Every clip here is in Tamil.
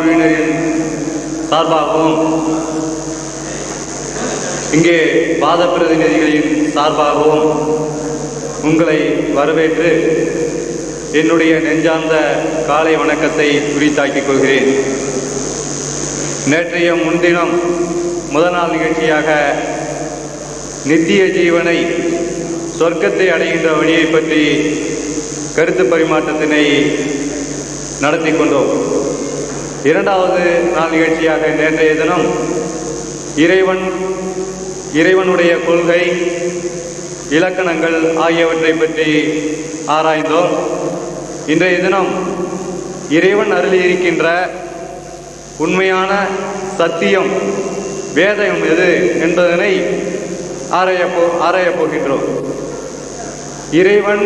குழுவினரின் சார்பாகவும் இங்கே வாத பிரதிநிதிகளின் சார்பாகவும் உங்களை வரவேற்று என்னுடைய நெஞ்சார்ந்த காலை வணக்கத்தை உரித்தாக்கிக் கொள்கிறேன் நேற்றைய முன்தினம் முதல் நாள் நிகழ்ச்சியாக நித்திய ஜீவனை சொர்க்கத்தை அடைகின்ற வழியை பற்றி கருத்து பரிமாற்றத்தினை நடத்தி கொண்டோம் இரண்டாவது நாள் நிகழ்ச்சியாக நேற்றைய தினம் இறைவன் இறைவனுடைய கொள்கை இலக்கணங்கள் ஆகியவற்றை பற்றி ஆராய்ந்தோம் இன்றைய தினம் இறைவன் அருளியிருக்கின்ற உண்மையான சத்தியம் வேதம் எது என்பதனை ஆராயப் போ ஆராயப் போகின்றோம் இறைவன்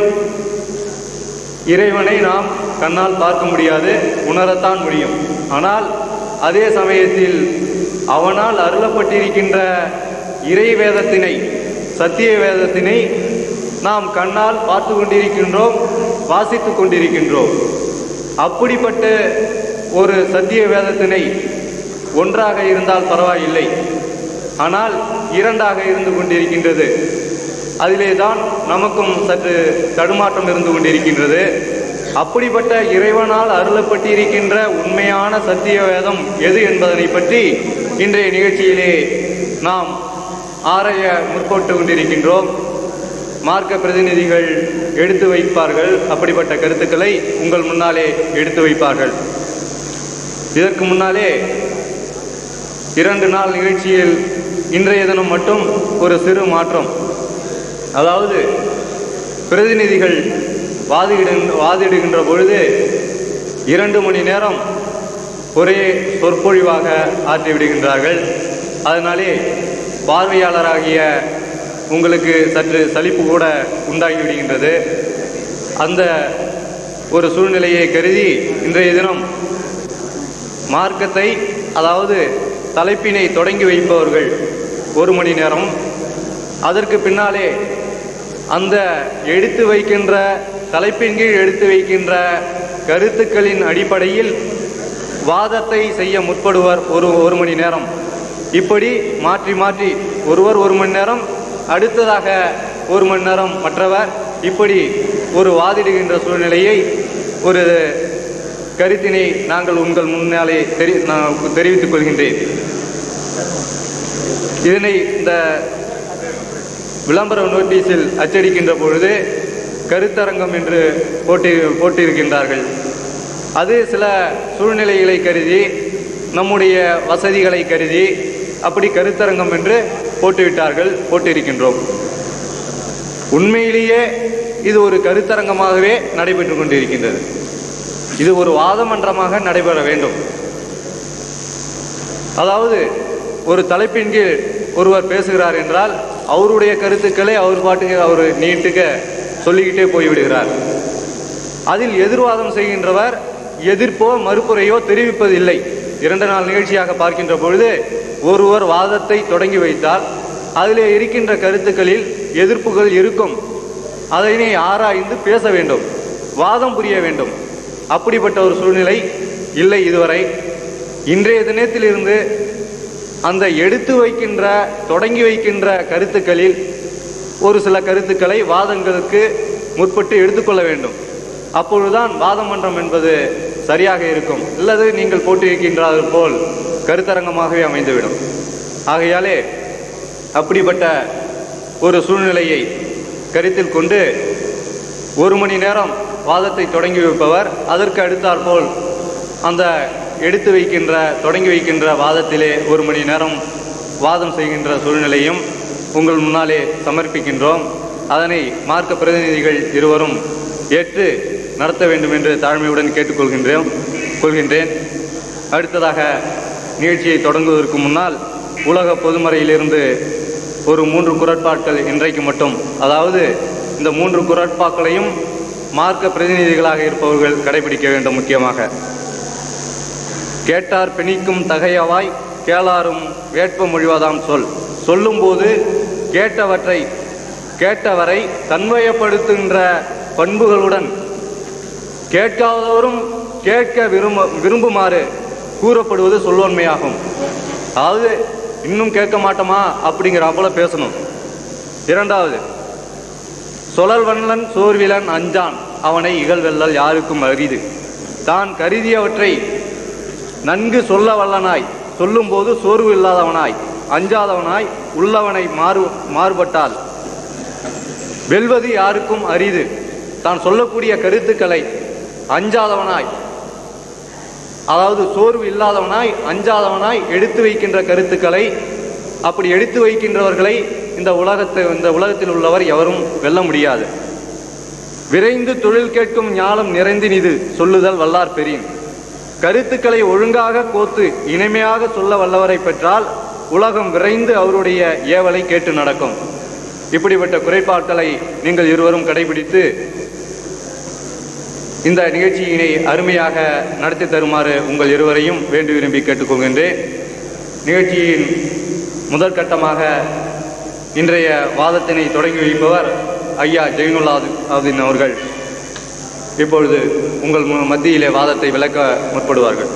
இறைவனை நாம் கண்ணால் பார்க்க முடியாது உணரத்தான் முடியும் ஆனால் அதே சமயத்தில் அவனால் அருளப்பட்டிருக்கின்ற இறை வேதத்தினை சத்திய வேதத்தினை நாம் கண்ணால் பார்த்து கொண்டிருக்கின்றோம் வாசித்து கொண்டிருக்கின்றோம் அப்படிப்பட்ட ஒரு சத்திய வேதத்தினை ஒன்றாக இருந்தால் பரவாயில்லை ஆனால் இரண்டாக இருந்து கொண்டிருக்கின்றது அதிலே தான் நமக்கும் சற்று தடுமாற்றம் இருந்து கொண்டிருக்கின்றது அப்படிப்பட்ட இறைவனால் அருளப்பட்டிருக்கின்ற உண்மையான சத்திய வேதம் எது என்பதனை பற்றி இன்றைய நிகழ்ச்சியிலே நாம் ஆராய முற்பட்டு கொண்டிருக்கின்றோம் மார்க்க பிரதிநிதிகள் எடுத்து வைப்பார்கள் அப்படிப்பட்ட கருத்துக்களை உங்கள் முன்னாலே எடுத்து வைப்பார்கள் இதற்கு முன்னாலே இரண்டு நாள் நிகழ்ச்சியில் இன்றைய தினம் மட்டும் ஒரு சிறு மாற்றம் அதாவது பிரதிநிதிகள் வாதிடு வாதிடுகின்ற பொழுது இரண்டு மணி நேரம் ஒரே சொற்பொழிவாக ஆற்றிவிடுகின்றார்கள் அதனாலே பார்வையாளராகிய உங்களுக்கு சற்று சலிப்பு கூட உண்டாகி விடுகின்றது அந்த ஒரு சூழ்நிலையை கருதி இன்றைய தினம் மார்க்கத்தை அதாவது தலைப்பினை தொடங்கி வைப்பவர்கள் ஒரு மணி நேரம் அதற்கு பின்னாலே அந்த எடுத்து வைக்கின்ற தலைப்பின் கீழ் எடுத்து வைக்கின்ற கருத்துக்களின் அடிப்படையில் வாதத்தை செய்ய முற்படுவர் ஒரு ஒரு மணி நேரம் இப்படி மாற்றி மாற்றி ஒருவர் ஒரு மணி நேரம் அடுத்ததாக ஒரு மணி நேரம் மற்றவர் இப்படி ஒரு வாதிடுகின்ற சூழ்நிலையை ஒரு கருத்தினை நாங்கள் உங்கள் முன்னாலே தெரி நான் தெரிவித்துக் கொள்கின்றேன் இதனை இந்த விளம்பர நோட்டீஸில் அச்சடிக்கின்ற பொழுது கருத்தரங்கம் என்று போட்டி போட்டிருக்கின்றார்கள் அது சில சூழ்நிலைகளை கருதி நம்முடைய வசதிகளை கருதி அப்படி கருத்தரங்கம் என்று போட்டுவிட்டார்கள் போட்டிருக்கின்றோம் உண்மையிலேயே இது ஒரு கருத்தரங்கமாகவே நடைபெற்று கொண்டிருக்கின்றது இது ஒரு வாதமன்றமாக நடைபெற வேண்டும் அதாவது ஒரு தலைப்பின் கீழ் ஒருவர் பேசுகிறார் என்றால் அவருடைய கருத்துக்களை அவர் பாட்டுக்கு அவர் நீட்டுக்க சொல்லிக்கிட்டே போய்விடுகிறார் அதில் எதிர்வாதம் செய்கின்றவர் எதிர்ப்போ மறுப்புரையோ தெரிவிப்பதில்லை இரண்டு நாள் நிகழ்ச்சியாக பார்க்கின்ற பொழுது ஒருவர் வாதத்தை தொடங்கி வைத்தால் அதிலே இருக்கின்ற கருத்துக்களில் எதிர்ப்புகள் இருக்கும் அதனை ஆராய்ந்து பேச வேண்டும் வாதம் புரிய வேண்டும் அப்படிப்பட்ட ஒரு சூழ்நிலை இல்லை இதுவரை இன்றைய தினத்திலிருந்து அந்த எடுத்து வைக்கின்ற தொடங்கி வைக்கின்ற கருத்துக்களில் ஒரு சில கருத்துக்களை வாதங்களுக்கு முற்பட்டு எடுத்துக்கொள்ள வேண்டும் அப்பொழுதுதான் வாதம் மன்றம் என்பது சரியாக இருக்கும் இல்லது நீங்கள் போட்டிருக்கின்றது போல் கருத்தரங்கமாகவே அமைந்துவிடும் ஆகையாலே அப்படிப்பட்ட ஒரு சூழ்நிலையை கருத்தில் கொண்டு ஒரு மணி நேரம் வாதத்தை தொடங்கி வைப்பவர் அதற்கு அடுத்தாற்போல் அந்த எடுத்து வைக்கின்ற தொடங்கி வைக்கின்ற வாதத்திலே ஒரு மணி நேரம் வாதம் செய்கின்ற சூழ்நிலையும் உங்கள் முன்னாலே சமர்ப்பிக்கின்றோம் அதனை மார்க்க பிரதிநிதிகள் இருவரும் ஏற்று நடத்த வேண்டும் என்று தாழ்மையுடன் கேட்டுக்கொள்கின்றேன் கொள்கின்றேன் அடுத்ததாக நிகழ்ச்சியை தொடங்குவதற்கு முன்னால் உலக பொதுமறையிலிருந்து ஒரு மூன்று குரட்பாக்கள் இன்றைக்கு மட்டும் அதாவது இந்த மூன்று குரட்பாக்களையும் மார்க்க பிரதிநிதிகளாக இருப்பவர்கள் கடைபிடிக்க வேண்டும் முக்கியமாக கேட்டார் பிணிக்கும் தகையவாய் கேளாரும் வேட்ப மொழிவதாம் சொல் சொல்லும்போது கேட்டவற்றை கேட்டவரை தன்வயப்படுத்துகின்ற பண்புகளுடன் கேட்காதவரும் கேட்க விரும்ப விரும்புமாறு கூறப்படுவது சொல்லோன்மையாகும் அதாவது இன்னும் கேட்க மாட்டோமா அப்படிங்கிறாப்போல பேசணும் இரண்டாவது சொலல் வண்ணன் சோர்விலன் அஞ்சான் அவனை இகழ்வெல்லல் யாருக்கும் அரிது தான் கருதியவற்றை நன்கு சொல்ல வல்லனாய் சொல்லும்போது சோர்வு இல்லாதவனாய் அஞ்சாதவனாய் உள்ளவனை மாறு மாறுபட்டால் வெல்வது யாருக்கும் அரிது தான் சொல்லக்கூடிய கருத்துக்களை அஞ்சாதவனாய் அதாவது சோர்வு இல்லாதவனாய் அஞ்சாதவனாய் எடுத்து வைக்கின்ற கருத்துக்களை அப்படி எடுத்து வைக்கின்றவர்களை இந்த உலகத்தை இந்த உலகத்தில் உள்ளவர் எவரும் வெல்ல முடியாது விரைந்து தொழில் கேட்கும் ஞானம் நிறைந்தினிது சொல்லுதல் வல்லார் பெரியன் கருத்துக்களை ஒழுங்காக கோத்து இனிமையாக சொல்ல வல்லவரை பெற்றால் உலகம் விரைந்து அவருடைய ஏவலை கேட்டு நடக்கும் இப்படிப்பட்ட குறைபாட்களை நீங்கள் இருவரும் கடைபிடித்து இந்த நிகழ்ச்சியினை அருமையாக நடத்தி தருமாறு உங்கள் இருவரையும் வேண்டி விரும்பி கேட்டுக்கொள்கின்றேன் நிகழ்ச்சியின் முதற்கட்டமாக இன்றைய வாதத்தினை தொடங்கி வைப்பவர் ஐயா ஜெயினுல்லாதீன் அவர்கள் இப்பொழுது உங்கள் மு- மத்தியிலே வாதத்தை விளக்க முற்படுவார்கள்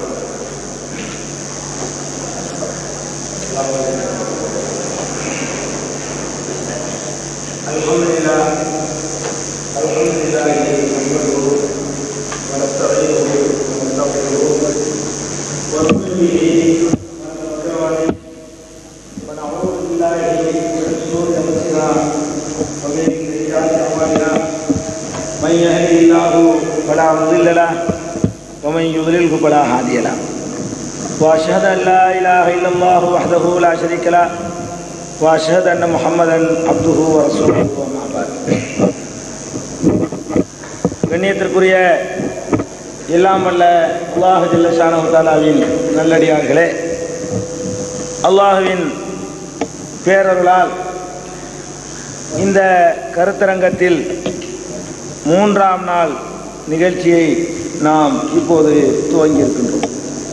الحمد لله الحمد لله نحمده ونستعينه ونستغفره ونؤمن به ونتوكل عليه ونعوذ بالله من شرور انفسنا ومن سيئات اعمالنا من يهده الله فلا مضل له ومن يضلله فلا هادي له واشهد ان لا اله الا الله وحده لا شريك له واشهد ان محمدا عبده ورسوله وما بعد கண்ணியத்திற்குரிய எல்லாம் வல்ல அல்லாஹ் ஜல்லஷானு தாலாவின் நல்லடியார்களே அல்லாஹுவின் பேரருளால் இந்த கருத்தரங்கத்தில் மூன்றாம் நாள் நிகழ்ச்சியை நாம் இப்போது துவங்கியிருக்கின்றோம்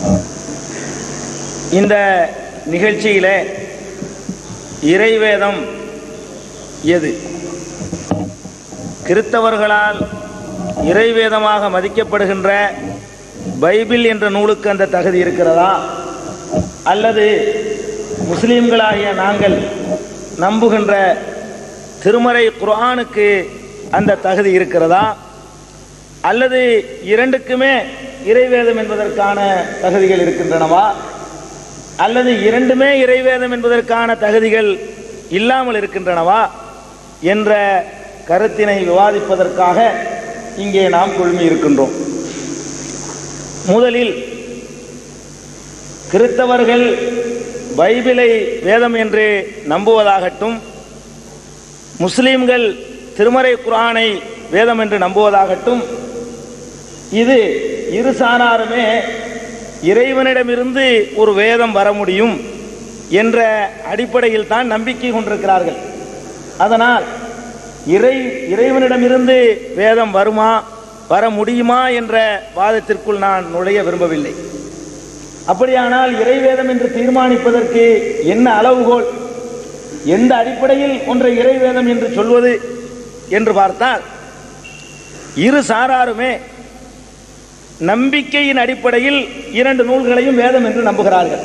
இந்த நிகழ்ச்சியிலே இறைவேதம் எது கிறித்தவர்களால் இறைவேதமாக மதிக்கப்படுகின்ற பைபிள் என்ற நூலுக்கு அந்த தகுதி இருக்கிறதா அல்லது முஸ்லிம்களாகிய நாங்கள் நம்புகின்ற திருமறை குர்ஆனுக்கு அந்த தகுதி இருக்கிறதா அல்லது இரண்டுக்குமே இறைவேதம் என்பதற்கான தகுதிகள் இருக்கின்றனவா அல்லது இரண்டுமே இறைவேதம் என்பதற்கான தகுதிகள் இல்லாமல் இருக்கின்றனவா என்ற கருத்தினை விவாதிப்பதற்காக இங்கே நாம் குழுமி இருக்கின்றோம் முதலில் கிறித்தவர்கள் பைபிளை வேதம் என்று நம்புவதாகட்டும் முஸ்லிம்கள் திருமறை குர்ஆனை வேதம் என்று நம்புவதாகட்டும் இது இரு சாராருமே இறைவனிடமிருந்து ஒரு வேதம் வர முடியும் என்ற அடிப்படையில் தான் நம்பிக்கை கொண்டிருக்கிறார்கள் அதனால் இறை இறைவனிடமிருந்து வேதம் வருமா வர முடியுமா என்ற வாதத்திற்குள் நான் நுழைய விரும்பவில்லை அப்படியானால் இறைவேதம் என்று தீர்மானிப்பதற்கு என்ன அளவுகோல் எந்த அடிப்படையில் ஒன்றை இறைவேதம் என்று சொல்வது என்று பார்த்தால் இரு சாராருமே நம்பிக்கையின் அடிப்படையில் இரண்டு நூல்களையும் வேதம் என்று நம்புகிறார்கள்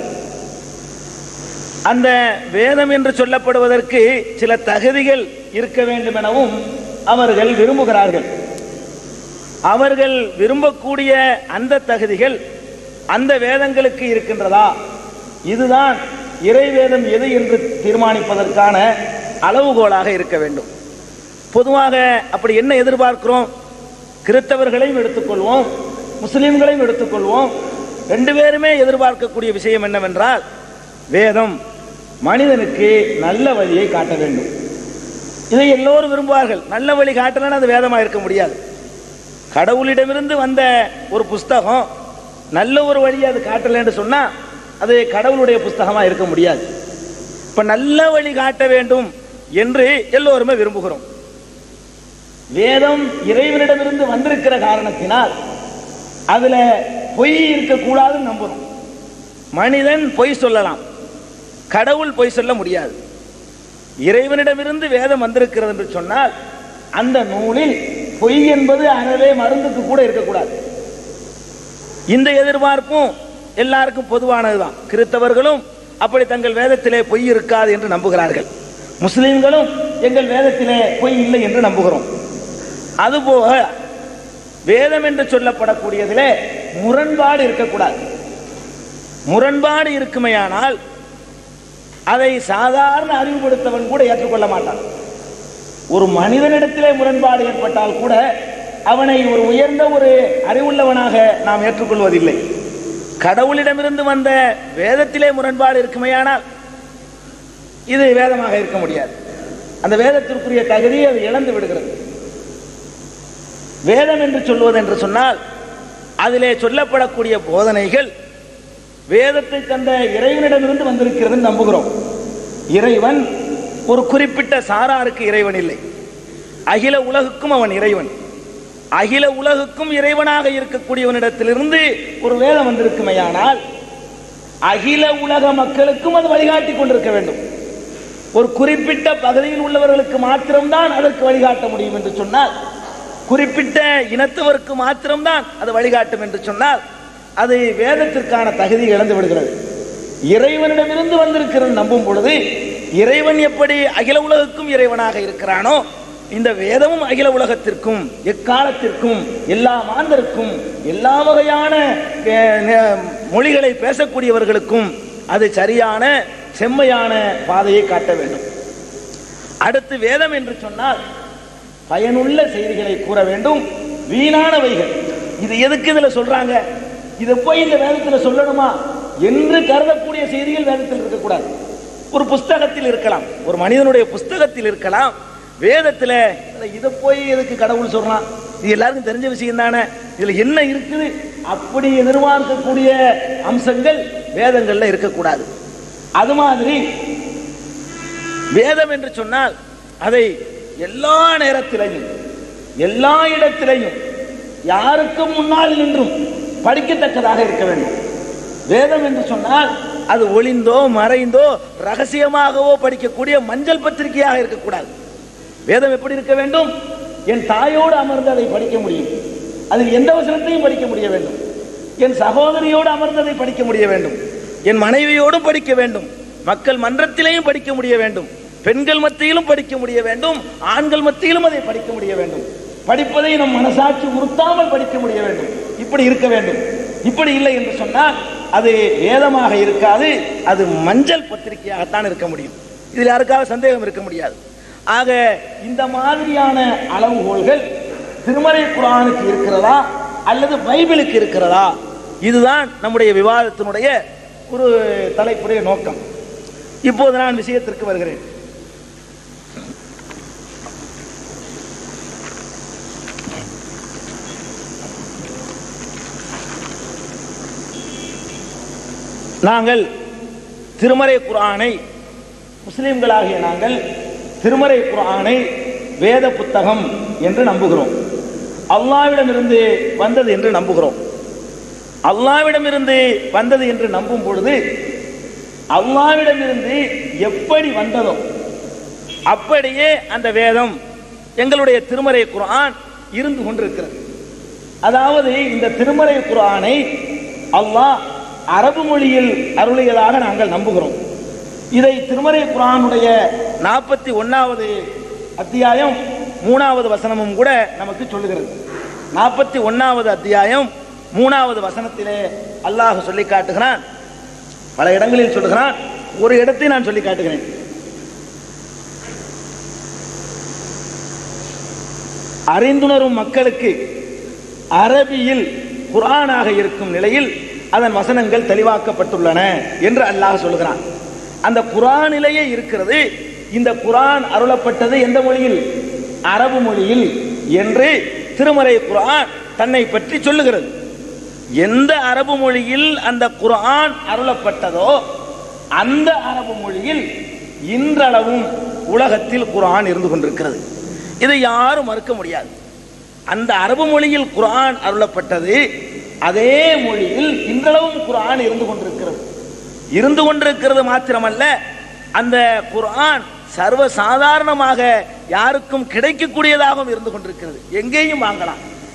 அந்த வேதம் என்று சொல்லப்படுவதற்கு சில தகுதிகள் இருக்க வேண்டும் எனவும் அவர்கள் விரும்புகிறார்கள் அவர்கள் விரும்பக்கூடிய அந்த தகுதிகள் அந்த வேதங்களுக்கு இருக்கின்றதா இதுதான் இறைவேதம் எது என்று தீர்மானிப்பதற்கான அளவுகோலாக இருக்க வேண்டும் பொதுவாக அப்படி என்ன எதிர்பார்க்கிறோம் கிறித்தவர்களையும் எடுத்துக்கொள்வோம் முஸ்லிம்களையும் எடுத்துக்கொள்வோம் ரெண்டு பேருமே எதிர்பார்க்கக்கூடிய விஷயம் என்னவென்றால் வேதம் மனிதனுக்கு நல்ல வழியை காட்ட வேண்டும் இதை எல்லோரும் விரும்புவார்கள் நல்ல வழி காட்டலன்னா அது வேதமாக இருக்க முடியாது கடவுளிடமிருந்து வந்த ஒரு புஸ்தகம் நல்ல ஒரு வழியை அது காட்டலைன்னு சொன்னா அது கடவுளுடைய புஸ்தகமா இருக்க முடியாது இப்ப நல்ல வழி காட்ட வேண்டும் என்று எல்லோருமே விரும்புகிறோம் வேதம் இறைவனிடமிருந்து வந்திருக்கிற காரணத்தினால் அதுல பொய் இருக்கக்கூடாதுன்னு நம்புறோம் மனிதன் பொய் சொல்லலாம் கடவுள் பொய் சொல்ல முடியாது இறைவனிடமிருந்து வேதம் வந்திருக்கிறது என்று சொன்னால் அந்த நூலில் பொய் என்பது அறவே மருந்துக்கு கூட இருக்கக்கூடாது இந்த எதிர்பார்ப்பும் எல்லாருக்கும் பொதுவானதுதான் கிறித்தவர்களும் அப்படி தங்கள் வேதத்திலே பொய் இருக்காது என்று நம்புகிறார்கள் முஸ்லிம்களும் எங்கள் வேதத்திலே பொய் இல்லை என்று நம்புகிறோம் அதுபோக வேதம் என்று சொல்லப்படக்கூடியதிலே முரண்பாடு இருக்கக்கூடாது முரண்பாடு இருக்குமேயானால் அதை சாதாரண அறிவுபடுத்தவன் கூட ஏற்றுக்கொள்ள மாட்டான் ஒரு மனிதனிடத்திலே முரண்பாடு ஏற்பட்டால் கூட அவனை ஒரு உயர்ந்த ஒரு அறிவுள்ளவனாக நாம் ஏற்றுக்கொள்வதில்லை கடவுளிடமிருந்து வந்த வேதத்திலே முரண்பாடு இருக்குமேயானால் இது வேதமாக இருக்க முடியாது அந்த வேதத்திற்குரிய தகுதியை அது இழந்து விடுகிறது வேதம் என்று சொல்வது என்று சொன்னால் அதிலே சொல்லப்படக்கூடிய போதனைகள் வேதத்தை தந்த இறைவனிடமிருந்து வந்திருக்கிறது நம்புகிறோம் இறைவன் ஒரு குறிப்பிட்ட சாராருக்கு இறைவன் இல்லை அகில உலகுக்கும் அவன் இறைவன் அகில உலகுக்கும் இறைவனாக இருக்கக்கூடியவனிடத்திலிருந்து ஒரு வேதம் வந்திருக்குமையானால் அகில உலக மக்களுக்கும் அது வழிகாட்டி கொண்டிருக்க வேண்டும் ஒரு குறிப்பிட்ட பகுதியில் உள்ளவர்களுக்கு மாத்திரம்தான் அதற்கு வழிகாட்ட முடியும் என்று சொன்னால் குறிப்பிட்ட இனத்தவருக்கு மாத்திரம்தான் அது வழிகாட்டும் என்று சொன்னால் அது வேதத்திற்கான தகுதி இழந்து விடுகிறது இறைவனிடமிருந்து வந்திருக்கிறது நம்பும் பொழுது இறைவன் எப்படி அகில உலகுக்கும் இறைவனாக இருக்கிறானோ இந்த வேதமும் அகில உலகத்திற்கும் எக்காலத்திற்கும் எல்லா மாந்தருக்கும் எல்லா வகையான அஹ், ந- மொழிகளை பேசக்கூடியவர்களுக்கும் அது சரியான செம்மையான பாதையை காட்ட வேண்டும் அடுத்து வேதம் என்று சொன்னால் பயனுள்ள செய்திகளை கூற வேண்டும் வீணானவைகள் இது எதுக்கு இதுல சொல்றாங்க இதை போய் இந்த வேதத்தில் சொல்லணுமா என்று கருதக்கூடிய செய்திகள் வேதத்தில் இருக்கக்கூடாது ஒரு புஸ்தகத்தில் இருக்கலாம் ஒரு மனிதனுடைய புஸ்தகத்தில் இருக்கலாம் வேதத்துல இல்ல, இதை போய் எதுக்கு கடவுள் சொல்றான் இது எல்லாருக்கும் தெரிஞ்ச விஷயம் தானே இதுல என்ன இருக்குது அப்படி எதிர்பார்க்கக்கூடிய அம்சங்கள் வேதங்கள்ல இருக்கக்கூடாது அது மாதிரி வேதம் என்று சொன்னால் அதை எல்லா நேரத்திலையும் எல்லா இடத்திலையும் யாருக்கும் முன்னால் நின்றும் படிக்கத்தக்கதாக இருக்க வேண்டும் வேதம் என்று சொன்னால் அது ஒளிந்தோ மறைந்தோ ரகசியமாகவோ படிக்கக்கூடிய மஞ்சள் பத்திரிகையாக இருக்கக்கூடாது வேதம் எப்படி இருக்க வேண்டும் என் தாயோடு அமர்ந்து அதை படிக்க முடியும் அதில் எந்த வசனத்தையும் படிக்க முடிய வேண்டும் என் சகோதரியோடு அமர்ந்ததை படிக்க முடிய வேண்டும் என் மனைவியோடும் படிக்க வேண்டும் மக்கள் மன்றத்திலேயும் படிக்க முடிய வேண்டும் பெண்கள் மத்தியிலும் படிக்க முடிய வேண்டும் ஆண்கள் மத்தியிலும் அதை படிக்க முடிய வேண்டும் படிப்பதை நம் மனசாட்சி உறுத்தாமல் படிக்க முடிய வேண்டும் இப்படி இருக்க வேண்டும் இப்படி இல்லை என்று சொன்னால் அது வேதமாக இருக்காது அது மஞ்சள் பத்திரிகையாகத்தான் இருக்க முடியும் இதில் யாருக்காக சந்தேகம் இருக்க முடியாது ஆக இந்த மாதிரியான அளவுகோல்கள் திருமறை குரானுக்கு இருக்கிறதா அல்லது பைபிளுக்கு இருக்கிறதா இதுதான் நம்முடைய விவாதத்தினுடைய ஒரு தலைப்புடைய நோக்கம் இப்போது நான் விஷயத்திற்கு வருகிறேன் நாங்கள் திருமறை குர்ஆனை முஸ்லிம்களாகிய நாங்கள் திருமறை குர்ஆனை வேத புத்தகம் என்று நம்புகிறோம் அல்லாவிடமிருந்து வந்தது என்று நம்புகிறோம் அல்லாவிடமிருந்து வந்தது என்று நம்பும் பொழுது அல்லாவிடமிருந்து எப்படி வந்ததோ அப்படியே அந்த வேதம் எங்களுடைய திருமறை குர்ஆன் இருந்து கொண்டிருக்கிறது அதாவது இந்த திருமறை குர்ஆனை அல்லாஹ் அரபு மொழியில் அருளியதாக நாங்கள் நம்புகிறோம் இதை திருமறை குர்ஆனுடைய நாற்பத்தி ஒன்னாவது அத்தியாயம் மூணாவது வசனமும் கூட நமக்கு சொல்லுகிறது நாற்பத்தி ஒன்னாவது அத்தியாயம் மூணாவது வசனத்திலே அல்லாஹ் சொல்லி காட்டுகிறான் பல இடங்களில் சொல்லுகிறான் ஒரு இடத்தை நான் சொல்லி காட்டுகிறேன் அறிந்துணரும் மக்களுக்கு அரபியில் குர்ஆனாக இருக்கும் நிலையில் அதன் வசனங்கள் தெளிவாக்கப்பட்டுள்ளன என்று அல்லாஹ் சொல்கிறான் அந்த குர்ஆனிலேயே இருக்கிறது இந்த குர்ஆன் அருளப்பட்டது எந்த மொழியில் அரபு மொழியில் என்று திருமறை குர்ஆன் தன்னை பற்றி சொல்லுகிறது எந்த அரபு மொழியில் அந்த குர்ஆன் அருளப்பட்டதோ அந்த அரபு மொழியில் இன்றளவும் உலகத்தில் குர்ஆன் இருந்து கொண்டிருக்கிறது இதை யாரும் மறுக்க முடியாது அந்த அரபு மொழியில் குர்ஆன் அருளப்பட்டது அதே மொழியில் இன்றளவும் குர்ஆன் இருந்து கொண்டிருக்கிறது இருந்து கொண்டிருக்கிறது மாத்திரமல்ல அந்த குர்ஆன் சர்வ சாதாரணமாக யாருக்கும் கிடைக்கக்கூடியதாகவும் இருந்து கொண்டிருக்கிறது எங்கேயும் வாங்கலாம்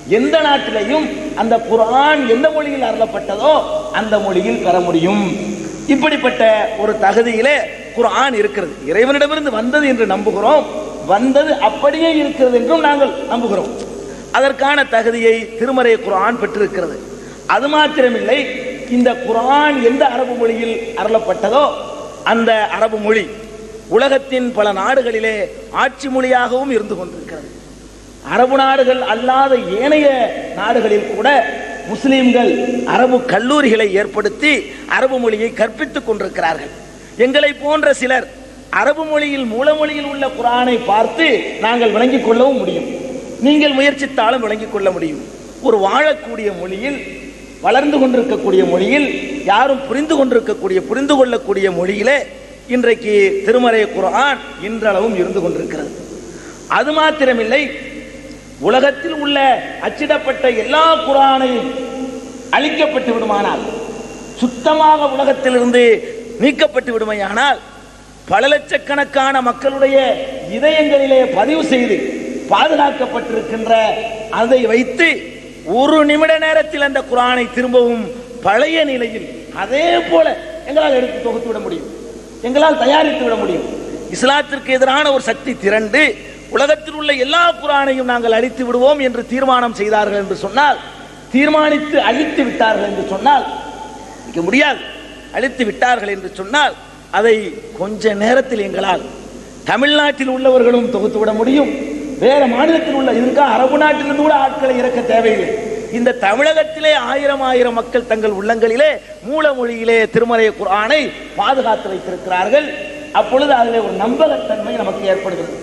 எந்த நாட்டிலையும் அந்த குர்ஆன் எந்த மொழியில் அருளப்பட்டதோ அந்த மொழியில் பெற முடியும் இப்படிப்பட்ட ஒரு தகுதியிலே குர்ஆன் இருக்கிறது இறைவனிடமிருந்து வந்தது என்று நம்புகிறோம் வந்தது அப்படியே இருக்கிறது என்றும் நாங்கள் நம்புகிறோம் அதற்கான தகுதியை திருமறை குர்ஆன் பெற்றிருக்கிறது அது மாத்திரமில்லை இந்த குர்ஆன் எந்த அரபு மொழியில் அருளப்பட்டதோ அந்த அரபு மொழி உலகத்தின் பல நாடுகளிலே ஆட்சி மொழியாகவும் இருந்து கொண்டிருக்கிறது அரபு நாடுகள் அல்லாத ஏனைய நாடுகளில் கூட முஸ்லிம்கள் அரபு கல்லூரிகளை ஏற்படுத்தி அரபு மொழியை கற்பித்துக் கொண்டிருக்கிறார்கள் எங்களை போன்ற சிலர் அரபு மொழியில் மூலமொழியில் உள்ள குரானை பார்த்து நாங்கள் விளங்கிக் கொள்ளவும் முடியும் நீங்கள் முயற்சித்தாலும் விளங்கிக் கொள்ள முடியும் ஒரு வாழக்கூடிய மொழியில் வளர்ந்து கொண்டிருக்கக்கூடிய மொழியில் யாரும் புரிந்து கொண்டிருக்கக்கூடிய புரிந்து கொள்ளக்கூடிய மொழியிலே இன்றைக்கு திருமறை குர்ஆன் இன்றளவும் இருந்து கொண்டிருக்கிறது அது மாத்திரமில்லை உலகத்தில் உள்ள அச்சிடப்பட்ட எல்லா குரானையும் அழிக்கப்பட்டு விடுமானால் சுத்தமாக உலகத்திலிருந்து நீக்கப்பட்டு விடுமையானால் பல லட்சக்கணக்கான மக்களுடைய இதயங்களிலே பதிவு செய்து பாதுகாக்கப்பட்டிருக்கின்ற அதை வைத்து ஒரு நிமிட நேரத்தில் அந்த குரானை திரும்பவும் பழைய நிலையில் அதே போல எங்களால் எடுத்து தொகுத்து விட முடியும் எங்களால் தயாரித்து விட முடியும் இஸ்லாத்திற்கு எதிரான ஒரு சக்தி திரண்டு உலகத்தில் உள்ள எல்லா குரானையும் நாங்கள் அழித்து விடுவோம் என்று தீர்மானம் செய்தார்கள் என்று சொன்னால் தீர்மானித்து அழித்து விட்டார்கள் என்று சொன்னால் இருக்க முடியாது அழித்து விட்டார்கள் என்று சொன்னால் அதை கொஞ்ச நேரத்தில் எங்களால் தமிழ்நாட்டில் உள்ளவர்களும் தொகுத்து விட முடியும் வேற மாநிலத்தில் உள்ள இதற்கா அரபு நாட்டிலிருந்து கூட ஆட்களை இறக்க தேவையில்லை இந்த தமிழகத்திலே ஆயிரம் ஆயிரம் மக்கள் தங்கள் உள்ளங்களிலே மூல மொழியிலே திருமறை குர்ஆனை பாதுகாத்து வைத்திருக்கிறார்கள் அப்பொழுது அதில் ஒரு நம்பகத்தன்மை நமக்கு ஏற்படுகிறது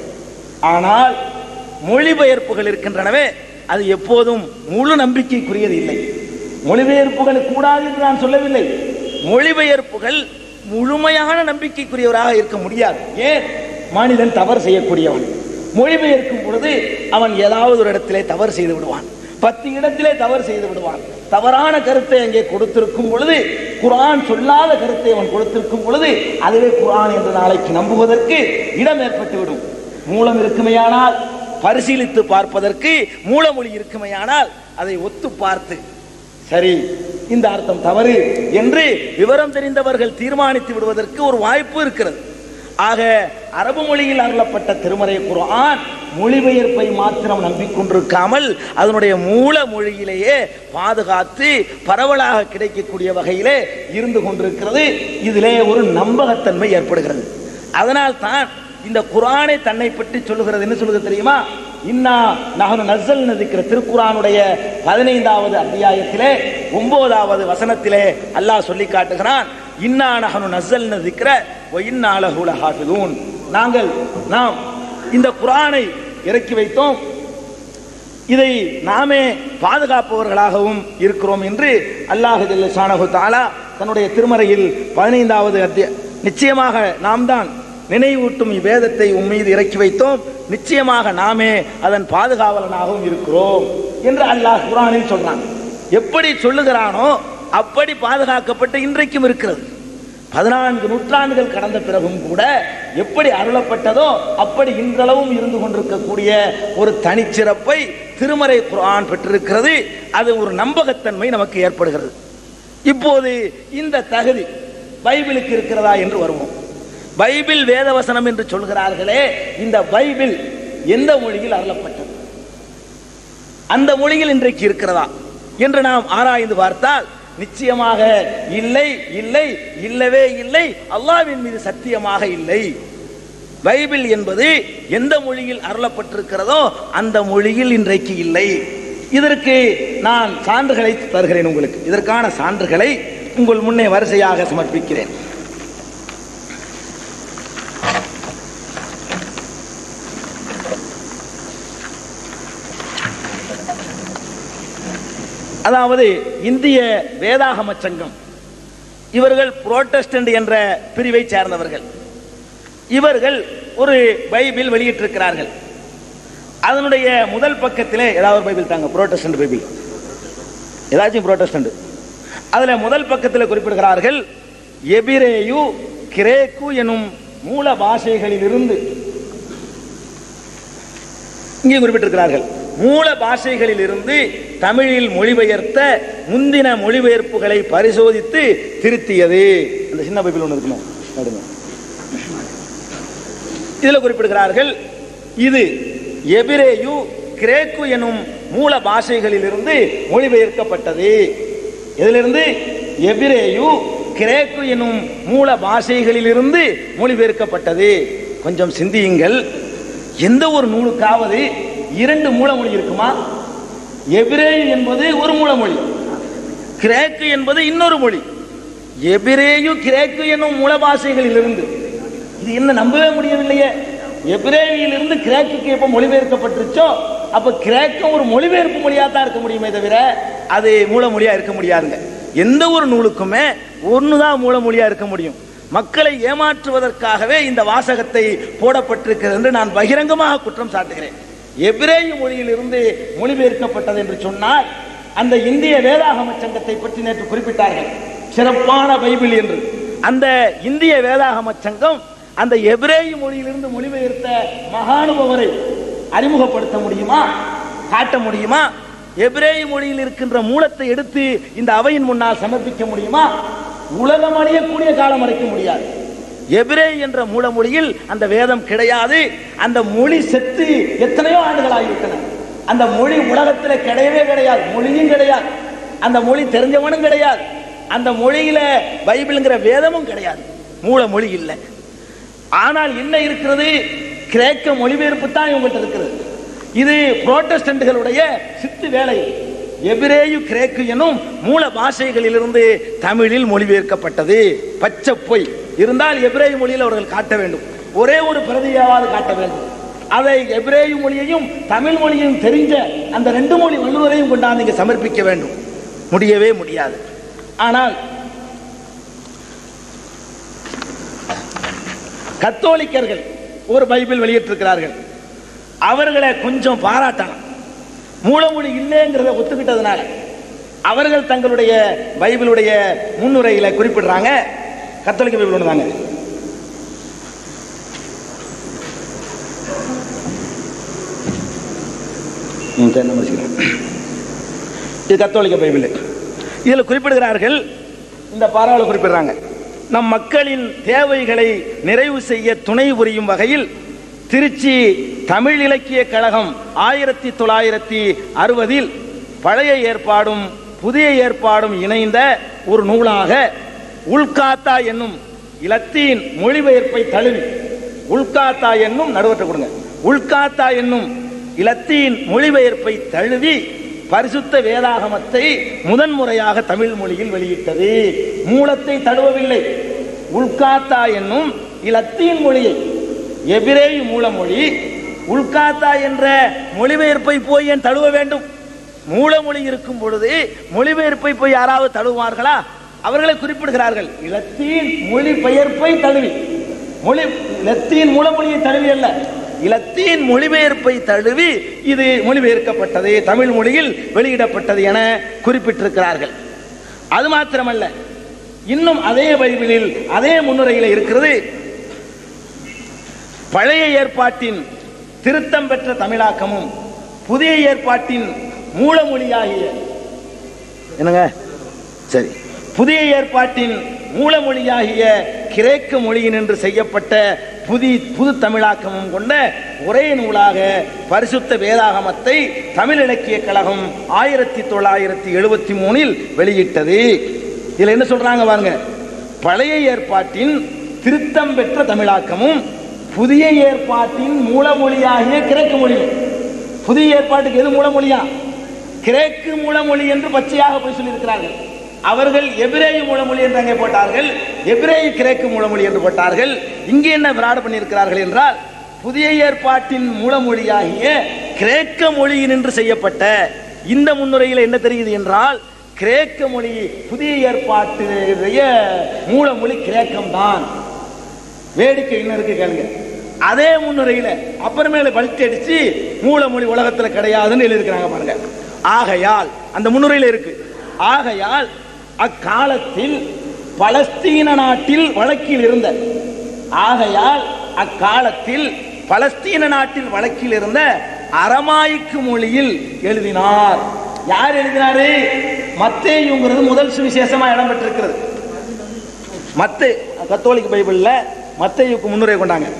ஆனால் மொழிபெயர்ப்புகள் இருக்கின்றனவே அது எப்போதும் முழு நம்பிக்கைக்குரியது இல்லை மொழிபெயர்ப்புகள் கூடாது என்று நான் சொல்லவில்லை மொழிபெயர்ப்புகள் முழுமையான நம்பிக்கைக்குரியவராக இருக்க முடியாது ஏன் மனிதன் தவறு செய்யக்கூடியவன் மொழிபெயர்க்கும் பொழுது அவன் ஏதாவது ஒரு இடத்திலே தவறு செய்து விடுவான் பத்து இடத்திலே தவறு செய்து விடுவான் தவறான கருத்தை அங்கே கொடுத்திருக்கும் பொழுது குர்ஆன் சொல்லாத கருத்தை அவன் கொடுத்திருக்கும் பொழுது அதுவே குர்ஆன் என்று நாளைக்கு நம்புவதற்கு இடம் ஏற்பட்டுவிடும் மூலம் இருக்குமையானால் பரிசீலித்து பார்ப்பதற்கு மூலமொழி இருக்குமையானால் அதை ஒத்து பார்த்து சரி இந்த அர்த்தம் தவறு என்று விவரம் தெரிந்தவர்கள் தீர்மானித்து விடுவதற்கு ஒரு வாய்ப்பு இருக்கிறது ஆக அரபு மொழியில் அருளப்பட்ட திருமறை குர்ஆன் மொழிபெயர்ப்பை மாத்திரம் நம்பிக்கொண்டிருக்காமல் அதனுடைய மூல மொழியிலேயே பாதுகாத்து பரவலாக கிடைக்கக்கூடிய வகையிலே இருந்து கொண்டிருக்கிறது இதிலே ஒரு நம்பகத்தன்மை ஏற்படுகிறது அதனால் தான் இந்த குர்ஆனை தன்னை பற்றி சொல்லுகிறது என்ன சொல்லுகிறது தெரியுமா இன்னா நகனு நசல் நதிக்கிற திருக்குறானுடைய பதினைந்தாவது அத்தியாயத்திலே ஒன்பதாவது வசனத்திலே அல்லாஹ் சொல்லி காட்டுகிறான் இன்னா நகனு நசல் நதிக்கிற இன்னா லஹுல ஹாஃபிதூன் நாங்கள் நாம் இந்த குர்ஆனை இறக்கி வைத்தோம் இதை நாமே பாதுகாப்பவர்களாகவும் இருக்கிறோம் என்று அல்லாஹ் ஜல்ல ஷானஹு தஆலா தன்னுடைய திருமறையில் பதினைந்தாவது அத்திய நிச்சயமாக நாம் தான் நினைவூட்டும் இவ்வேதத்தை உன் மீது இறக்கி வைத்தோம் நிச்சயமாக நாமே அதன் பாதுகாவலனாகவும் இருக்கிறோம் என்று அல்லாஹ் குர்ஆனில் சொல்றான் எப்படி சொல்லுகிறானோ அப்படி பாதுகாக்கப்பட்டு இன்றைக்கும் இருக்கிறது பதினான்கு நூற்றாண்டுகள் கடந்த பிறகும் கூட எப்படி அருளப்பட்டதோ அப்படி இன்றளவும் இருந்து கொண்டிருக்கக்கூடிய ஒரு தனிச்சிறப்பை திருமறை குர்ஆன் பெற்றிருக்கிறது அது ஒரு நம்பகத்தன்மை நமக்கு ஏற்படுகிறது இப்போது இந்த தகுதி பைபிளுக்கு இருக்கிறதா என்று வருவோம் பைபிள் வேதவசனம் என்று சொல்கிறார்களே இந்த பைபிள் எந்த மொழியில் அருளப்பட்டது அந்த மொழியில் இன்றைக்கு இருக்கிறதா என்று நாம் ஆராய்ந்து பார்த்தால் நிச்சயமாக இல்லை இல்லை இல்லவே இல்லை அல்லாஹ்வின் மீது சத்தியமாக இல்லை பைபிள் என்பது எந்த மொழியில் அருளப்பட்டிருக்கிறதோ அந்த மொழியில் இன்றைக்கு இல்லை இதற்கு நான் சான்றுகளை தருகிறேன் உங்களுக்கு இதற்கான சான்றுகளை உங்கள் முன்னே வரிசையாக சமர்ப்பிக்கிறேன் அதாவது இந்திய வேதாகம சங்கம் இவர்கள் புரோட்டஸ்டன்ட் என்ற பிரிவை சேர்ந்தவர்கள் இவர்கள் ஒரு பைபிள் வெளியிட்டிருக்கிறார்கள் அதனுடைய முதல் பக்கத்திலே ஏதாவது ஒரு பைபிள் தாங்க புரோட்டஸ்டன்ட் பைபிள் ஏதாச்சும் புரோட்டஸ்டன்ட் அதுல முதல் பக்கத்தில் குறிப்பிடுகிறார்கள் எபிரேயு கிரேக்கு எனும் மூல பாஷைகளிலிருந்து இங்கே குறிப்பிட்டிருக்கிறார்கள் மூல பாஷைகளில் இருந்து தமிழில் மொழிபெயர்த்த முந்தின மொழிபெயர்ப்புகளை பரிசோதித்து திருத்தியது அந்த சின்ன பைபிள் ஒன்று இருக்குமே நடுங்க. இதுல குறிப்பிடுகிறார்கள் இது எபிரேயு கிரேக்கு எனும் மூல பாஷைகளிலிருந்து மொழிபெயர்க்கப்பட்டது இதிலிருந்து எபிரேயு கிரேக்கு எனும் மூல பாஷைகளிலிருந்து மொழிபெயர்க்கப்பட்டது கொஞ்சம் சிந்தியுங்கள் எந்த ஒரு நூலுக்காவது இரண்டு மூலமொழி இருக்குமா எபிரேயு என்பது ஒரு மூலமொழி கிரேக்கு என்பது இன்னொரு மொழி எபிரேயு கிரேக்கு என்னும் மூல பாஷைகளிலிருந்து இது என்ன நம்பவே முடியவில்லையே எபிரேவியிலிருந்து கிரேக்குக்கு எப்ப மொழிபெயர்க்கப்பட்டுருச்சோ அப்ப கிரேக்கம் ஒரு மொழிபெயர்ப்பு மொழியா தான் இருக்க முடியுமே தவிர அது மூலமொழியா இருக்க முடியாதுங்க எந்த ஒரு நூலுக்குமே ஒண்ணுதான் மூலமொழியா இருக்க முடியும் மக்களை ஏமாற்றுவதற்காகவே இந்த வாசகத்தை போடப்பட்டிருக்கிறது என்று நான் பகிரங்கமாக குற்றம் சாட்டுகிறேன் எபிரேய மொழியிலிருந்து மொழிபெயர்க்கப்பட்டது என்று சொன்னால் அந்த இந்திய வேதாகம சங்கத்தை பற்றி நேற்று குறிப்பிட்டார்கள் சிறப்பான பைபிள் என்று அந்த இந்திய வேதாகம சங்கம் அந்த எபிரேய மொழியிலிருந்து மொழிபெயர்த்த மகானுபவரை அறிமுகப்படுத்த முடியுமா காட்ட முடியுமா எபிரேய மொழியில் இருக்கின்ற மூலத்தை எடுத்து இந்த அவையின் முன்னால் சமர்ப்பிக்க முடியுமா உலகம் அழியக்கூடிய காலம் வரைக்க முடியாது எபிரே என்ற மூலமொழியில் அந்த வேதம் கிடையாது அந்த மொழி செத்து எத்தனையோ ஆண்டுகளாகிவிட்டன அந்த மொழி உலகத்தில் கிடையவே கிடையாது மொழியும் கிடையாது அந்த மொழி தெரிஞ்சவனும் கிடையாது அந்த மொழியில பைபிள்ங்கிற வேதமும் கிடையாது மூல மொழி இல்லை ஆனால் என்ன இருக்கிறது கிரேக்க மொழிபெயர்ப்பு தான் இவங்கள்ட்ட இருக்கிறது இது புரோட்டஸ்டன்ட்களுடைய சித்து வேலை எபிரேயு கிரேக்கு எனும் மூல பாஷைகளிலிருந்து தமிழில் மொழிபெயர்க்கப்பட்டது பச்சை பொய் இருந்தால் எபிரேய மொழியில் அவர்கள் காட்ட வேண்டும் ஒரே ஒரு பிரதியாவது காட்ட வேண்டும் அதை எபிரேய மொழியையும் தமிழ் மொழியையும் தெரிஞ்ச அந்த ரெண்டு மொழி வல்லுவரையும் கொண்டாந்து இங்கே சமர்ப்பிக்க வேண்டும் முடியவே முடியாது ஆனால் கத்தோலிக்கர்கள் ஒரு பைபிள் வெளியிட்டிருக்கிறார்கள் அவர்களை கொஞ்சம் பாராட்டணும் மூலமொழி இல்லைங்கிறத ஒத்துக்கிட்டதுனால அவர்கள் தங்களுடைய பைபிளுடைய முன்னுரையில குறிப்பிடுறாங்க கத்தோலிக்க பைபிள் ஒன்று தாங்க ம், சரி, நம்ம வச்சுக்கலாம். இது கத்தோலிக்க பைபிள் இதில் குறிப்பிடுகிறார்கள் இந்த பாராள குறிப்பிடுறாங்க நம் மக்களின் தேவைகளை நிறைவு செய்ய துணை புரியும் வகையில் திருச்சி தமிழ் இலக்கிய கழகம் ஆயிரத்தி தொள்ளாயிரத்தி அறுபதில் பழைய ஏற்பாடும் புதிய ஏற்பாடும் இணைந்த ஒரு நூலாக உள்காத்தா என்னும் இலத்தீன் மொழிபெயர்ப்பை தழுவி உள்காத்தா என்னும் நடுவற்ற கொடுங்க உள்காத்தா என்னும் இலத்தீன் மொழிபெயர்ப்பை தழுவி பரிசுத்த வேதாகமத்தை முதன்முறையாக தமிழ் மொழியில் வெளியிட்டது மூலத்தை தழுவவில்லை உள்காத்தா என்னும் இலத்தீன் மொழியை எபிரேயு மூலமொழி உள்காத்தா என்ற மொழிபெயர்ப்பை போய் ஏன் தழுவ வேண்டும் மூலமொழி இருக்கும் பொழுது மொழிபெயர்ப்பை போய் யாராவது தழுவார்களா அவர்களை குறிப்பிடுகிறார்கள் இலத்தீன் மொழி பெயர்ப்பை தழுவி மொழி இலத்தீன் மூலமொழியை தழுவி அல்ல இலத்தீன் மொழிபெயர்ப்பை தழுவி இது மொழிபெயர்க்கப்பட்டது தமிழ் மொழியில் வெளியிடப்பட்டது என குறிப்பிட்டிருக்கிறார்கள் அது மாத்திரமல்ல இன்னும் அதே பைபிளில் அதே முன்னுரையில் இருக்கிறது பழைய ஏற்பாட்டின் திருத்தம் பெற்ற தமிழாக்கமும் புதிய ஏற்பாட்டின் மூலமொழியாகிய என்னங்க சரி புதிய ஏற்பாட்டின் மூலமொழியாகிய கிரேக்க மொழியினின்று செய்யப்பட்ட புதி புது தமிழாக்கமும் கொண்ட ஒரே நூலாக பரிசுத்த வேதாகமத்தை தமிழ் இலக்கிய கழகம் ஆயிரத்தி தொள்ளாயிரத்தி எழுபத்தி மூணில் வெளியிட்டது இதுல என்ன சொல்றாங்க பாருங்க பழைய ஏற்பாட்டின் திருத்தம் பெற்ற தமிழாக்கமும் புதிய ஏற்பாட்டின் மூலமொழியாகிய கிரேக்க மொழியும் புதிய ஏற்பாட்டுக்கு எது மூலமொழியா கிரேக்கு மூலமொழி என்று பச்சையாக போய் சொல்லியிருக்கிறார்கள் அவர்கள் எபிரேய மூலமொழி என்று அங்கே போட்டார்கள் எபிரேய கிரேக்கு மூலமொழி என்று போட்டார்கள் இங்கே என்ன விராடு பண்ணியிருக்கிறார்கள் என்றால் புதிய ஏற்பாட்டின் மூலமொழியாகிய கிரேக்க மொழியினின்று செய்யப்பட்ட இந்த முன்னுரையில் என்ன தெரியுது என்றால் கிரேக்க மொழி புதிய ஏற்பாட்டுடைய மூலமொழி கிரேக்கம் தான் வேடிக்கை என்ன இருக்கு கேளுங்க அதே முன்னுரையில அப்புறமேல பல்ட்டி அடிச்சு மூலமொழி உலகத்துல கிடையாதுன்னு எழுதியிருக்கிறாங்க பாருங்க ஆகையால் அந்த முன்னுரையில இருக்கு ஆகையால் அக்காலத்தில் பலஸ்தீன நாட்டில் வழக்கில் இருந்த ஆகையால் அக்காலத்தில் பலஸ்தீன நாட்டில் வழக்கில் இருந்த அரமாய்க்கு மொழியில் எழுதினார் யார் எழுதினாரு மத்தேயுங்கிறது முதல் சுவிசேஷமா இடம் பெற்றிருக்கிறது மத்தே கத்தோலிக்க பைபிள்ல மத்தேயுக்கு முன்னுரை கொண்டாங்க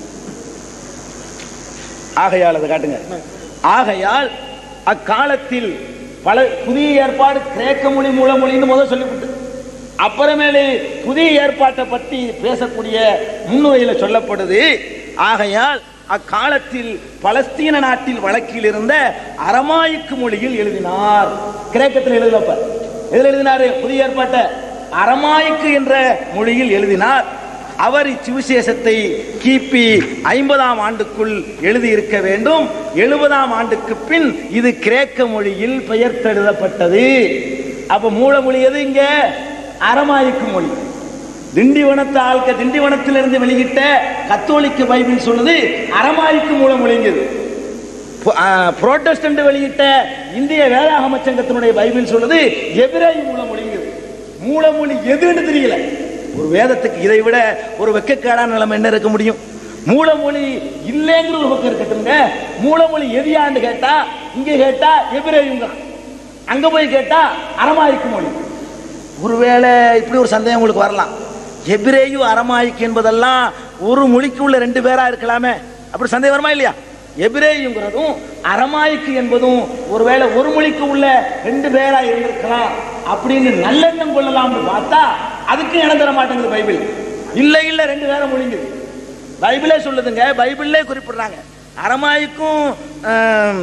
ஆகையால் அதை காட்டுங்க ஆகையால் அக்காலத்தில் பல புதிய ஏற்பாடு கிரேக்க மொழி மூல மொழின்னு முதல் சொல்லிவிட்டு அப்புறமேலே புதிய ஏற்பாட்டை பற்றி பேசக்கூடிய முன்னுரையில சொல்லப்படுது ஆகையால் அக்காலத்தில் பலஸ்தீன நாட்டில் வழக்கில் இருந்த அரமாய்க்கு மொழியில் எழுதினார் கிரேக்கத்தில் எழுதலப்ப எதில் எழுதினாரு புதிய ஏற்பாட்டை அரமாய்க்கு என்ற மொழியில் எழுதினார் அவர் இச்சுவிசேஷத்தை கிபி ஐம்பதாம் ஆண்டுக்குள் எழுதியிருக்க வேண்டும் எழுபதாம் ஆண்டுக்கு பின் இது கிரேக்க மொழியில் பெயர்த்தெழுதப்பட்டது அப்ப மூல மொழி எது இங்க அரமாய்க்கு மொழி திண்டிவனத்து ஆள்க திண்டிவனத்திலிருந்து வெளியிட்ட கத்தோலிக்க பைபிள் சொல்லுது அரமாய்க்கு மூல மொழிங்குது பு- ஆ, புரோட்டஸ்டன்ட் வெளியிட்ட இந்திய வேதாகம சங்கத்தினுடைய பைபிள் சொல்லுது எபிரேய மூல மொழிங்குது மூலமொழி எதுன்னு தெரியல ஒரு வேதத்துக்கு இதை விட ஒரு வெக்கக்கேடான நிலைமை என்ன இருக்க முடியும் மூலமொழி இல்லைங்கிற ஒரு பக்கம் இருக்கட்டுங்க மூலமொழி எதியான்னு கேட்டா இங்க கேட்டா எபிரேயுங்க அங்க போய் கேட்டா அரமாய்க்கு மொழி ஒருவேளை இப்படி ஒரு சந்தேகம் உங்களுக்கு வரலாம் எபிரேயு அரமாய்க்கு என்பதெல்லாம் ஒரு மொழிக்கு உள்ள ரெண்டு பேரா இருக்கலாமே அப்படி சந்தேகம் வருமா இல்லையா எபிரேயுங்கிறதும் அரமாய்க்கு என்பதும் ஒருவேளை ஒரு மொழிக்கு உள்ள ரெண்டு பேரா இருந்திருக்கலாம் அப்படின்னு நல்லெண்ணம் கொள்ளலாம்னு பார்த்தா அதுக்கு இடம் தர மாட்டேங்குது பைபிள் இல்ல இல்ல ரெண்டு பேரை மொழிங்குது பைபிளே சொல்லுதுங்க பைபிள்லே குறிப்பிடுறாங்க அரமாய்க்கும் ஆம்,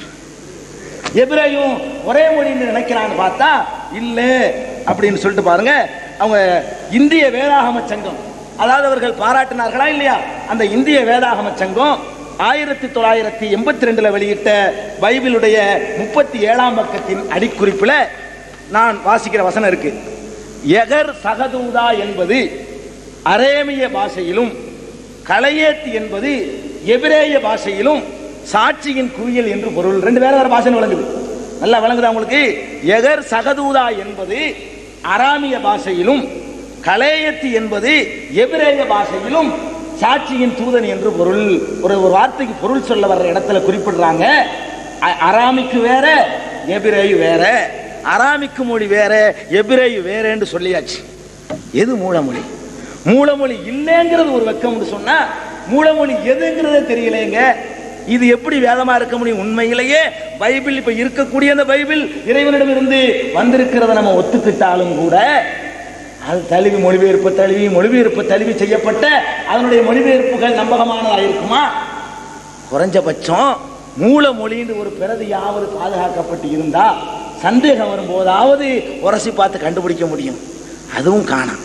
எபிரேயும் ஒரே மொழின்னு நினைக்கிறான்னு பார்த்தா இல்ல அப்படின்னு சொல்லிட்டு பாருங்க அவங்க இந்திய வேதாகம சங்கம் அதாவது அவர்கள் பாராட்டினார்களா இல்லையா அந்த இந்திய வேதாகம சங்கம் ஆயிரத்தி தொள்ளாயிரத்தி எண்பத்தி ரெண்டுல வெளியிட்ட பைபிளுடைய முப்பத்தி ஏழாம் பக்கத்தின் அடிக்குறிப்பில் நான் வாசிக்கிற வசனம் இருக்கு எகர் சகதூதா என்பது அரேமிய பாஷையிலும் கலையேத்து என்பது எபிரேய பாஷையிலும் சாட்சியின் குவியல் என்று பொருள் ரெண்டு வேற வேற பாஷை விளங்குது நல்லா விளங்குதா உங்களுக்கு எகர் சகதூதா என்பது அராமிய பாஷையிலும் கலேயத்து என்பது எபிரேய பாஷையிலும் சாட்சியின் தூதன் என்று பொருள் ஒரு ஒரு வார்த்தைக்கு பொருள் சொல்ல வர்ற இடத்துல குறிப்பிடுறாங்க அ- அராமிக்கு வேற எபிரேயு வேற அராமிக்கு மொழி வேற எபிரேயு வேறேன்னு சொல்லியாச்சு எது மூலமொழி மூலமொழி இல்லைங்கிறது ஒரு வெக்கம்னு சொன்னா மூலமொழி எதுங்கிறதே தெரியலைங்க இது எப்படி வேதமா இருக்க முடியும் உண்மையிலேயே பைபிள் இப்ப இருக்கக்கூடிய அந்த பைபிள் இறைவனிடமிருந்து வந்திருக்கிறத நம்ம ஒத்துக்கிட்டாலும் கூட அது தழுவி மொழிபெயர்ப்பு தழுவி மொழிபெயர்ப்பு தழுவி செய்யப்பட்ட அதனுடைய மொழிபெயர்ப்புகள் நம்பகமானதா இருக்குமா குறைஞ்சபட்சம் மூல மொழின்னு ஒரு பிரதியாவது பாதுகாக்கப்பட்டு இருந்தா சந்தேகம் வரும்போதாவது உரசி பார்த்து கண்டுபிடிக்க முடியும் அதுவும் காணாம்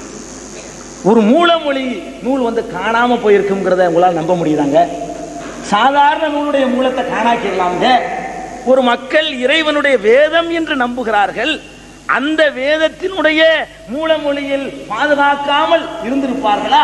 ஒரு மூலமொழி நூல் வந்து காணாம போயிருக்குங்கிறத உங்களால் நம்ப முடியுதாங்க சாதாரண நூலுடைய மூலத்தை காணாக்கிடலாம்ங்க ஒரு மக்கள் இறைவனுடைய வேதம் என்று நம்புகிறார்கள் அந்த வேதத்தினுடைய மூலமொழியில் பாதுகாக்காமல் இருந்திருப்பார்களா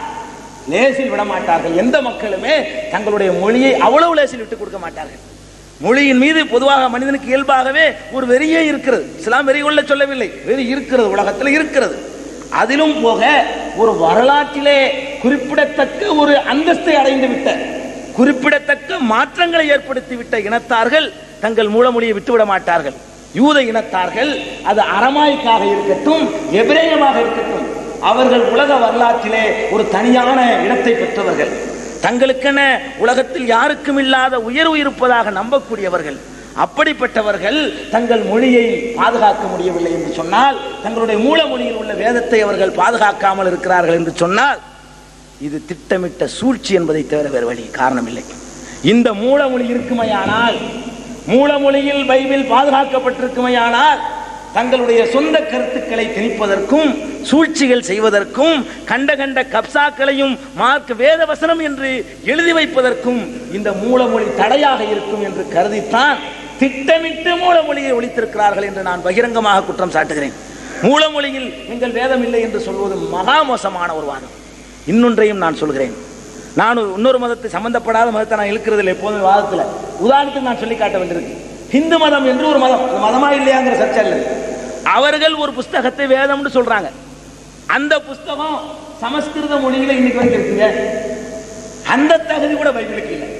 லேசில் விட மாட்டார்கள் எந்த மக்களுமே தங்களுடைய மொழியை அவ்வளவு லேசில் விட்டுக் கொடுக்க மாட்டார்கள் மொழியின் மீது பொதுவாக மனிதனுக்கு இயல்பாகவே ஒரு வெறியே இருக்கிறது இஸ்லாம் வெறி கொள்ள சொல்லவில்லை வெறி இருக்கிறது உலகத்தில் இருக்கிறது அதிலும் போக ஒரு வரலாற்றிலே குறிப்பிடத்தக்க ஒரு அந்தஸ்தை அடைந்து விட்ட குறிப்பிடத்தக்க மாற்றங்களை ஏற்படுத்திவிட்ட இனத்தார்கள் தங்கள் மூலமொழியை விட்டுவிட மாட்டார்கள் யூத இனத்தார்கள் அது அரமாய்க்காக இருக்கட்டும் எபிரேயமாக இருக்கட்டும் அவர்கள் உலக வரலாற்றிலே ஒரு தனியான இடத்தை பெற்றவர்கள் தங்களுக்கென உலகத்தில் யாருக்கும் இல்லாத உயர்வு இருப்பதாக நம்பக்கூடியவர்கள் அப்படிப்பட்டவர்கள் தங்கள் மொழியை பாதுகாக்க முடியவில்லை என்று சொன்னால் தங்களுடைய மூல மொழியில் உள்ள வேதத்தை அவர்கள் பாதுகாக்காமல் இருக்கிறார்கள் என்று சொன்னால் இது திட்டமிட்ட சூழ்ச்சி என்பதை தவிர வேறு வழி காரணமில்லை இந்த மூலமொழி இருக்குமையானால் மூலமொழியில் பைபிள் பாதுகாக்கப்பட்டிருக்குமையானால் தங்களுடைய சொந்த கருத்துக்களை திணிப்பதற்கும் சூழ்ச்சிகள் செய்வதற்கும் கண்ட கண்ட கப்சாக்களையும் மார்க் வேத வசனம் என்று எழுதி வைப்பதற்கும் இந்த மூலமொழி தடையாக இருக்கும் என்று கருதித்தான் திட்டமிட்டு மூலமொழியை ஒழித்திருக்கிறார்கள் என்று நான் பகிரங்கமாக குற்றம் சாட்டுகிறேன் மூலமொழியில் எங்கள் வேதம் இல்லை என்று சொல்வது மகா மோசமான ஒரு வாதம் இன்னொன்றையும் நான் சொல்கிறேன் நான் ஒரு- இன்னொரு மதத்தை சம்பந்தப்படாத மதத்தை நான் இழுக்கிறது இல்லை எப்போதும் வாதத்தில் உதாரணத்துக்கு நான் சொல்லி காட்ட வேண்டியிருக்கு ஹிந்து மதம் என்று ஒரு மதம் அது மதமா இல்லையாங்கிற சர்ச்சை இல்லை அவர்கள் ஒரு புஸ்தகத்தை வேதம்னு சொல்றாங்க அந்த புஸ்தகம் சமஸ்கிருத மொழியில இன்னைக்கு வரைக்கும் இருக்குங்க அந்த தகுதி கூட பைபிளுக்கு இல்லை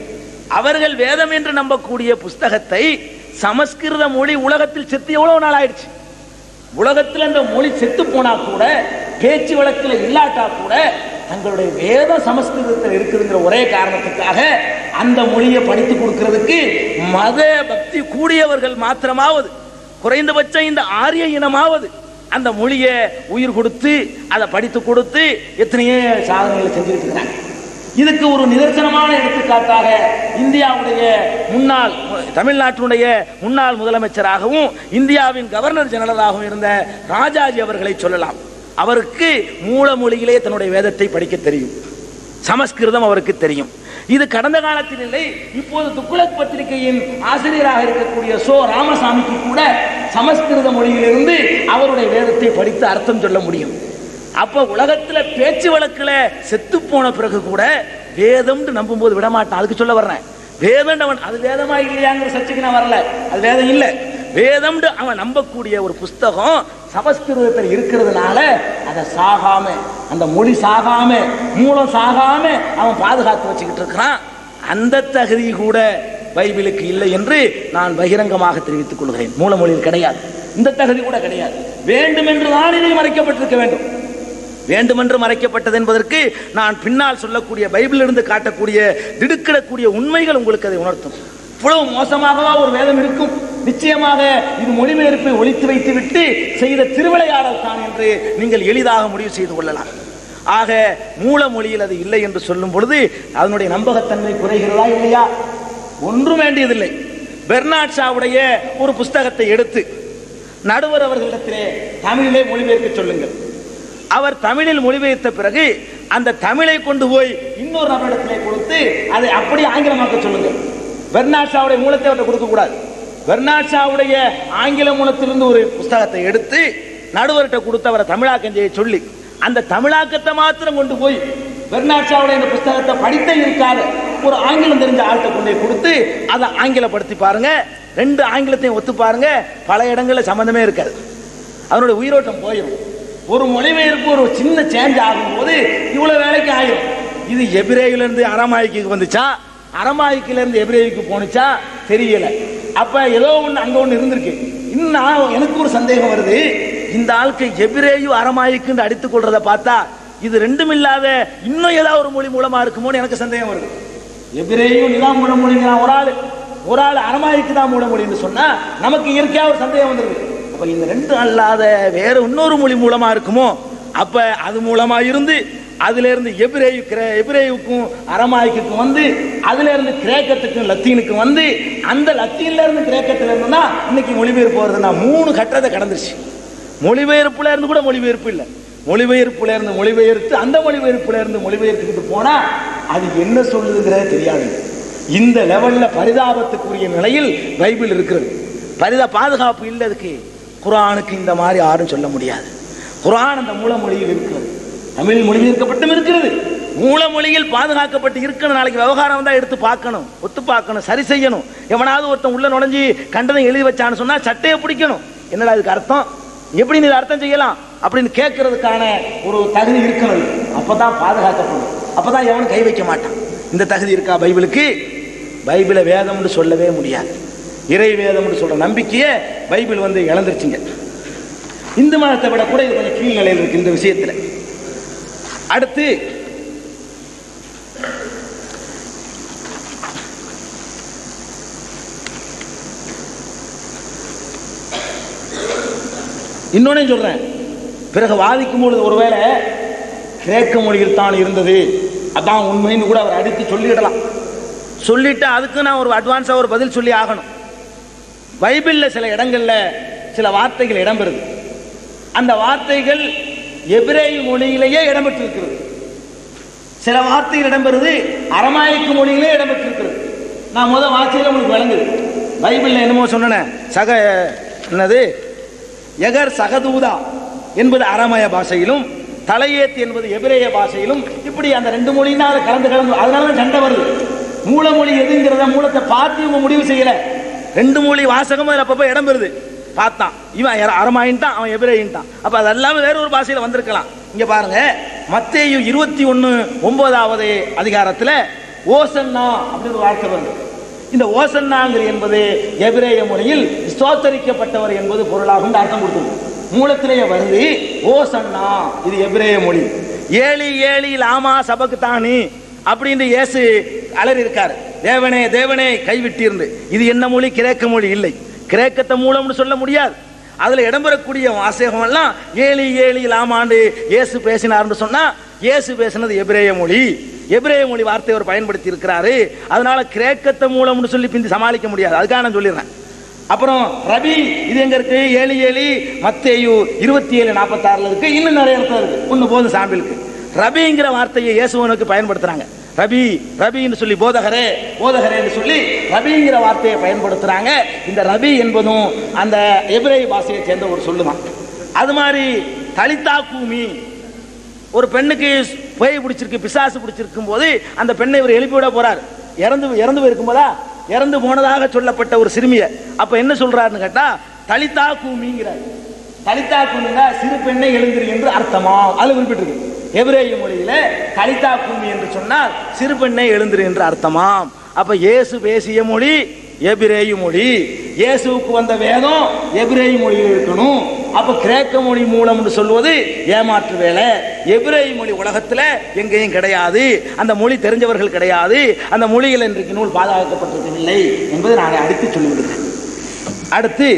அவர்கள் வேதம் என்று நம்பக்கூடிய புஸ்தகத்தை சமஸ்கிருத மொழி உலகத்தில் செத்து எவ்வளவு நாள் ஆயிடுச்சு உலகத்தில் அந்த மொழி செத்து போனா கூட பேச்சு வழக்கில் இல்லாட்டா கூட தங்களுடைய வேத சமஸ்கிருதத்தில் இருக்குதுங்கிற ஒரே காரணத்துக்காக அந்த மொழியை படித்து கொடுக்கிறதுக்கு மத பக்தி கூடியவர்கள் மாத்திரமாவது குறைந்தபட்சம் இந்த ஆரிய இனமாவது அந்த மொழியை உயிர் கொடுத்து அதை படித்து கொடுத்து எத்தனையோ சாதனைகளை செஞ்சுட்டு இருக்கிறாங்க இதுக்கு ஒரு நிதர்சனமான எடுத்துக்காட்டாக இந்தியாவுடைய முன்னாள் தமிழ்நாட்டினுடைய முன்னாள் முதலமைச்சராகவும் இந்தியாவின் கவர்னர் ஜெனரலாகவும் இருந்த ராஜாஜி அவர்களை சொல்லலாம் அவருக்கு மூல மொழியிலே தன்னுடைய வேதத்தை படிக்க தெரியும் சமஸ்கிருதம் அவருக்கு தெரியும் இது கடந்த காலத்தில் இல்லை இப்போது துக்குளக் பத்திரிகையின் ஆசிரியராக இருக்கக்கூடிய சோ ராமசாமிக்கு கூட சமஸ்கிருத மொழியிலிருந்து அவருடைய வேதத்தை படித்து அர்த்தம் சொல்ல முடியும் அப்ப உலகத்துல பேச்சு வழக்குல செத்து போன பிறகு கூட வேதம்னு நம்பும் போது விடமாட்டான் அதுக்கு சொல்ல வர்றேன் வேதம் அவன் அது வேதமா இல்லையாங்கிற சர்ச்சைக்கு நான் வரல அது வேதம் இல்ல வேதம்னு அவன் நம்பக்கூடிய ஒரு புஸ்தகம் சமஸ்கிருதத்தில் இருக்கிறதுனால அதை சாகாம அந்த மொழி சாகாம மூலம் சாகாம அவன் பாதுகாத்து வச்சுக்கிட்டு இருக்கிறான் அந்த தகுதி கூட பைபிளுக்கு இல்லை என்று நான் பகிரங்கமாக தெரிவித்துக் கொள்கிறேன் மூலமொழியில் கிடையாது இந்த தகுதி கூட கிடையாது வேண்டும் என்று தான் இதை மறைக்கப்பட்டிருக்க வேண்டும் வேண்டுமென்று மறைக்கப்பட்டது என்பதற்கு நான் பின்னால் சொல்லக்கூடிய பைபிளிலிருந்து காட்டக்கூடிய திடுக்கிடக்கூடிய உண்மைகள் உங்களுக்கு அதை உணர்த்தும் இவ்வளவு மோசமாகவா ஒரு வேதம் இருக்கும் நிச்சயமாக இது மொழிபெயர்ப்பை ஒழித்து வைத்து விட்டு செய்த திருவிளையாடல் தான் என்று நீங்கள் எளிதாக முடிவு செய்து கொள்ளலாம் ஆக மூல மொழியில் அது இல்லை என்று சொல்லும் பொழுது அதனுடைய நம்பகத்தன்மை குறைகிறதா இல்லையா ஒன்றும் வேண்டியதில்லை பெர்னாட் ஷாவுடைய ஒரு புஸ்தகத்தை எடுத்து நடுவர் அவர்களிடத்திலே தமிழிலே மொழிபெயர்க்க சொல்லுங்கள் அவர் தமிழில் மொழிபெயர்த்த பிறகு அந்த தமிழை கொண்டு போய் இன்னொரு நபரிடத்திலே கொடுத்து அதை அப்படியே ஆங்கிலமாக்க சொல்லுங்கள் பெர்னாட் ஷாவுடைய மூலத்தை அவர்கிட்ட கொடுக்க கூடாது பெர்னாட் ஷாவுடைய ஆங்கில மூலத்திலிருந்து ஒரு புஸ்தகத்தை எடுத்து நடுவர்கிட்ட கொடுத்து அவரை தமிழாக்கம் செய்ய சொல்லி அந்த தமிழாக்கத்தை மாத்திரம் கொண்டு போய் பெர்னாட் ஷாவுடைய இந்த புஸ்தகத்தை படித்த இருக்காத ஒரு ஆங்கிலம் தெரிஞ்ச ஆள்கிட்ட கொண்டு போய் கொடுத்து அதை ஆங்கிலப்படுத்தி பாருங்க ரெண்டு ஆங்கிலத்தையும் ஒத்து பாருங்க பல இடங்கள்ல சம்பந்தமே இருக்காது அதனுடைய உயிரோட்டம் போயிடும் ஒரு மொழிபெயர்ப்பு ஒரு சின்ன சேஞ்ச் ஆகும்போது இவ்வளவு வேலைக்கு ஆயிரும் இது எபிரேயில இருந்து அரமாய்க்கு வந்துச்சா அரமாய்க்குல இருந்து எபிரேய்க்கு போனுச்சா தெரியல அப்ப ஏதோ ஒண்ணு அங்க ஒண்ணு இருந்திருக்கு இன்னும் நான் எனக்கு ஒரு சந்தேகம் வருது இந்த ஆளுக்கு எபிரேயு அரமாய்க்குன்னு அடித்துக் கொள்றத பார்த்தா இது ரெண்டும் இல்லாத இன்னும் ஏதாவது ஒரு மொழி மூலமா இருக்குமோன்னு எனக்கு சந்தேகம் வருது எபிரேயும் நிதான் மூல மொழிங்கிறான் ஒரு ஆள் ஒரு ஆள் அரமாய்க்கு தான் மூல மொழின்னு சொன்னா நமக்கு இயற்கையா ஒரு சந்தேகம் வந்துருது அப்ப இந்த ரெண்டு அல்லாத வேற இன்னொரு மொழி மூலமா இருக்குமோ அப்ப அது மூலமா இருந்து அதுல இருந்து எபிரேயு கிரே- எபிரேயுக்கும் அரமாய்க்கும் வந்து அதுல இருந்து கிரேக்கத்துக்கும் லத்தீனுக்கும் வந்து அந்த லத்தீன்ல இருந்து கிரேக்கத்துல இருந்து தான் இன்னைக்கு மொழிபெயர்ப்பு வருதுன்னா மூணு கட்டத்தை கடந்துருச்சு மொழிபெயர்ப்புல இருந்து கூட மொழிபெயர்ப்பு இல்லை மொழிபெயர்ப்புல இருந்து மொழிபெயர்த்து அந்த மொழிபெயர்ப்புல இருந்து மொழிபெயர்த்துக்கிட்டு போனா அது என்ன சொல்லுதுங்கிறத தெரியாது இந்த லெவல்ல பரிதாபத்துக்குரிய நிலையில் பைபிள் இருக்கிறது பரிதா பாதுகாப்பு இல்லை அதுக்கு குரானுக்கு இந்த மாதிரி யாரும் சொல்ல முடியாது குரான் அந்த மூலமொழியில் இருக்கிறது தமிழ் மொழிபெயர்க்கப்பட்டும் இருக்கிறது மூலமொழியில் பாதுகாக்கப்பட்டு இருக்கணும் நாளைக்கு விவகாரம் தான் எடுத்து பார்க்கணும் ஒத்து பார்க்கணும் சரி செய்யணும் எவனாவது ஒருத்தன் உள்ள நுழைஞ்சு கண்டதை எழுதி வச்சான்னு சொன்னா சட்டையை பிடிக்கணும் என்னடா இதுக்கு அர்த்தம் எப்படி நீ இதை அர்த்தம் செய்யலாம் அப்படின்னு கேட்கறதுக்கான ஒரு தகுதி இருக்கணும் அப்பதான் பாதுகாக்கப்படும் அப்பதான் எவனும் கை வைக்க மாட்டான் இந்த தகுதி இருக்கா பைபிளுக்கு பைபிளை வேதம்னு சொல்லவே முடியாது இறை வேதம்னு சொல்ற நம்பிக்கையை பைபிள் வந்து இழந்துருச்சுங்க இந்து மதத்தை விட கூட இது கொஞ்சம் கீழ் நிலையில் இருக்கு இந்த விஷயத்துல அடுத்து இன்னொன்னு சொல்றேன் பிறகு வாதிக்கும் பொழுது ஒருவேளை கிரேக்க மொழியில் தான் இருந்தது அதான் உண்மைன்னு கூட அவர் அடித்து சொல்லிடலாம் சொல்லிட்டு அதுக்கு நான் ஒரு அட்வான்ஸாக ஒரு பதில் சொல்லி ஆகணும் பைபிளில் சில இடங்கள்ல சில வார்த்தைகள் இடம்பெறுது அந்த வார்த்தைகள் எபிரேய மொழியிலேயே இடம்பெற்றிருக்கிறது சில வார்த்தைகள் இடம்பெறுது அரமாய்க்கு மொழியிலே இடம்பெற்றிருக்கிறது நான் முத வார்த்தையில உங்களுக்கு விளங்குது பைபிள்ல என்னமோ சொன்னேன் சக என்னது எகர் சகதூதா என்பது அரமய பாஷையிலும் தலையேத் என்பது எபிரேய பாஷையிலும் இப்படி அந்த ரெண்டு மொழியும் தான் அதை கலந்து கலந்து அதனால தான் சண்டை வருது மூலமொழி எதுங்கிறத மூலத்தை பார்த்து இவங்க முடிவு செய்யல ரெண்டு மொழி வாசகமும் அதில் அப்பப்போ இடம் பெறுது பார்த்தான் இவன் எர- அரமாயின்ட்டான் அவன் எபிரேயின்ட்டான் அப்போ அது எல்லாமே வேற ஒரு பாஷையில் வந்திருக்கலாம் இங்கே பாருங்க மத்தேயு இருபத்தி ஒன்று ஒன்பதாவது அதிகாரத்தில் ஓசன்னா அப்படின்னு ஒரு வார்த்தை வருது இந்த ஓசன்னாங்கிற என்பது எபிரேய மொழியில் ஸ்தோத்தரிக்கப்பட்டவர் என்பது பொருளாகும் அர்த்தம் கொடுத்தது மூலத்திலேயே வருது ஓசன்னா இது எபிரேய மொழி ஏழி ஏழி லாமா சபக்கு தானி அப்படின்னு இயேசு அலறி இருக்காரு தேவனே தேவனே கைவிட்டிருந்து இது என்ன மொழி கிரேக்க மொழி இல்லை கிரேக்கத்தை மூலம்னு சொல்ல முடியாது அதுல இடம்பெறக்கூடிய வாசகம் எல்லாம் ஏழி ஏழி லாமாண்டு இயேசு பேசினார்னு சொன்னா இயேசு பேசினது எபிரேய மொழி எபிரேய மொழி வார்த்தை அவர் பயன்படுத்தி இருக்கிறாரு அதனால கிரேக்கத்தை மூலம்னு சொல்லி பிந்தி சமாளிக்க முடியாது அதுக்காக நான் சொல்லிடுறேன் அப்புறம் ரபி இது எங்க இருக்கு ஏழு ஏழு மத்தேயு இருபத்தி ஏழு நாற்பத்தாறுல இருக்கு இன்னும் நிறைய இடத்துல இருக்கு ஒன்று போதும் சாம்பிளுக்கு ரபிங்கிற வார்த்தையை இயேசுவனுக்கு பயன்படுத்துறாங்க ரபி ரபின்னு சொல்லி போதகரே போதகரேன்னு சொல்லி ரபிங்கிற வார்த்தையை பயன்படுத்துறாங்க இந்த ரபி என்பதும் அந்த எபிரேய பாஷையை சேர்ந்த ஒரு சொல்லுதான் அது மாதிரி தலிதா கூமி ஒரு பெண்ணுக்கு பேய் பிடிச்சிருக்கு பிசாசு பிடிச்சிருக்கும் போது அந்த பெண்ணை இவர் எழுப்பி விட போறார் இறந்து இறந்து போயிருக்கும் போதா இறந்து போனதாக சொல்லப்பட்ட ஒரு சிறுமிய அப்ப என்ன சொல்றாருன்னு கேட்டா தலிதா கூமிங்கிறார் தலிதா கூமினா சிறு பெண்ணை எழுந்திரு என்று அர்த்தமா அது குறிப்பிட்டிருக்கு எபிரேய மொழியில தலிதா கூமி என்று சொன்னால் சிறு பெண்ணை எழுந்திரு என்று அர்த்தமாம் அப்ப இயேசு பேசிய மொழி எபிரேய மொழி இயேசுவுக்கு வந்த வேதம் எபிரேய மொழியில் இருக்கணும் அப்ப கிரேக்க மொழி மூலம்னு சொல்வது ஏமாற்று வேலை எபிரேய மொழி உலகத்துல எங்கேயும் கிடையாது அந்த மொழி தெரிஞ்சவர்கள் கிடையாது அந்த மொழிகள் இன்றைக்கு நூல் பாதுகாக்கப்பட்டிருக்கவில்லை என்பதை நான் அடுத்து சொல்லிவிடுகிறேன் அடுத்து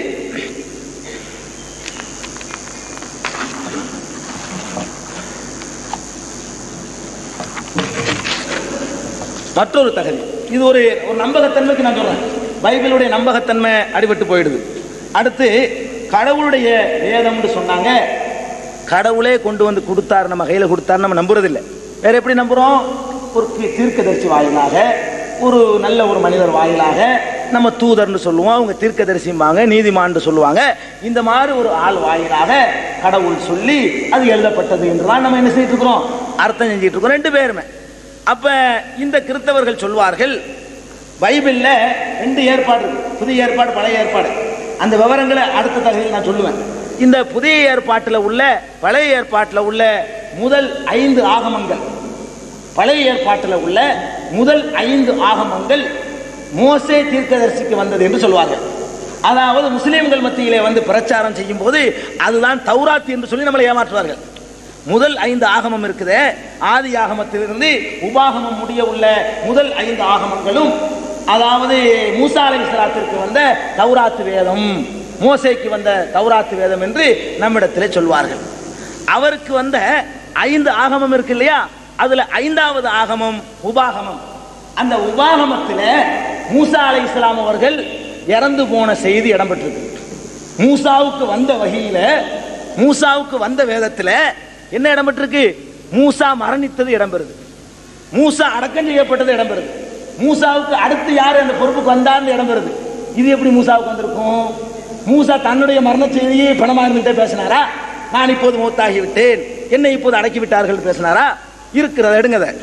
மற்றொரு தகுதி இது ஒரு ஒரு நம்பகத்தன்மைக்கு நான் சொல்றேன் பைபிளுடைய நம்பகத்தன்மை அடிபட்டு போயிடுது அடுத்து கடவுளுடைய வேதம்னு சொன்னாங்க கடவுளே கொண்டு வந்து கொடுத்தார் நம்ம கையில் கொடுத்தார் நம்ம நம்புறதில்லை வேற எப்படி நம்புறோம் ஒரு தீ- தீர்க்கதரிசி வாயிலாக ஒரு நல்ல ஒரு மனிதர் வாயிலாக நம்ம தூதர்னு சொல்லுவோம் அவங்க தீர்க்கதரிசிம்பாங்க நீதிமான்னு சொல்லுவாங்க இந்த மாதிரி ஒரு ஆள் வாயிலாக கடவுள் சொல்லி அது எழுதப்பட்டது என்றுதான் நம்ம என்ன செய்துட்டு இருக்கிறோம் அர்த்தம் செஞ்சுட்டு இருக்கோம் ரெண்டு பேருமே அப்ப இந்த கிறிஸ்தவர்கள் சொல்வார்கள் பைபிள்ல ரெண்டு ஏற்பாடு இருக்கு. புதிய ஏற்பாடு பழைய ஏற்பாடு அந்த விவரங்களை அடுத்த தகவலில் நான் சொல்லுவேன் இந்த புதிய ஏற்பாட்டில் உள்ள பழைய ஏற்பாட்டில் உள்ள முதல் ஐந்து ஆகமங்கள் பழைய ஏற்பாட்டில் உள்ள முதல் ஐந்து ஆகமங்கள் மோசே தீர்க்கதரிசிக்கு வந்தது என்று சொல்வார்கள் அதாவது முஸ்லிம்கள் மத்தியிலே வந்து பிரச்சாரம் செய்யும் போது அதுதான் தௌராத் என்று சொல்லி நம்மளை ஏமாற்றுவார்கள் முதல் ஐந்து ஆகமம் இருக்குதே ஆதி ஆகமத்திலிருந்து உபாகமம் முடிய உள்ள முதல் ஐந்து ஆகமங்களும் அதாவது மூசா அலைஹிஸ்ஸலாத்திற்கு வந்த தௌராத்து வேதம் மோசேக்கு வந்த தௌராத்து வேதம் என்று நம்மிடத்திலே சொல்வார்கள் அவருக்கு வந்த ஐந்து ஆகமம் இருக்கு இல்லையா அதுல ஐந்தாவது ஆகமம் உபாகமம் அந்த உபாகமத்தில் மூசா அலை இஸ்லாம் அவர்கள் இறந்து போன செய்தி இடம்பெற்றிருக்கு மூசாவுக்கு வந்த வகையில மூசாவுக்கு வந்த வேதத்துல என்ன இடம்பெற்றிருக்கு மூசா மரணித்தது இடம்பெறுது மூசா அடக்கம் செய்யப்பட்டது இடம்பெறுது மூசாவுக்கு அடுத்து யார் அந்த பொறுப்புக்கு வந்தார்னு இடம்பெறுது இது எப்படி மூசாவுக்கு வந்திருக்கும் மூசா தன்னுடைய மரண செய்தியை பணமா இருந்துட்டே பேசினாரா நான் இப்போது மூத்தாகி விட்டேன் என்னை இப்போது அடக்கி விட்டார்கள் பேசினாரா இருக்கிறத எடுங்க அதை.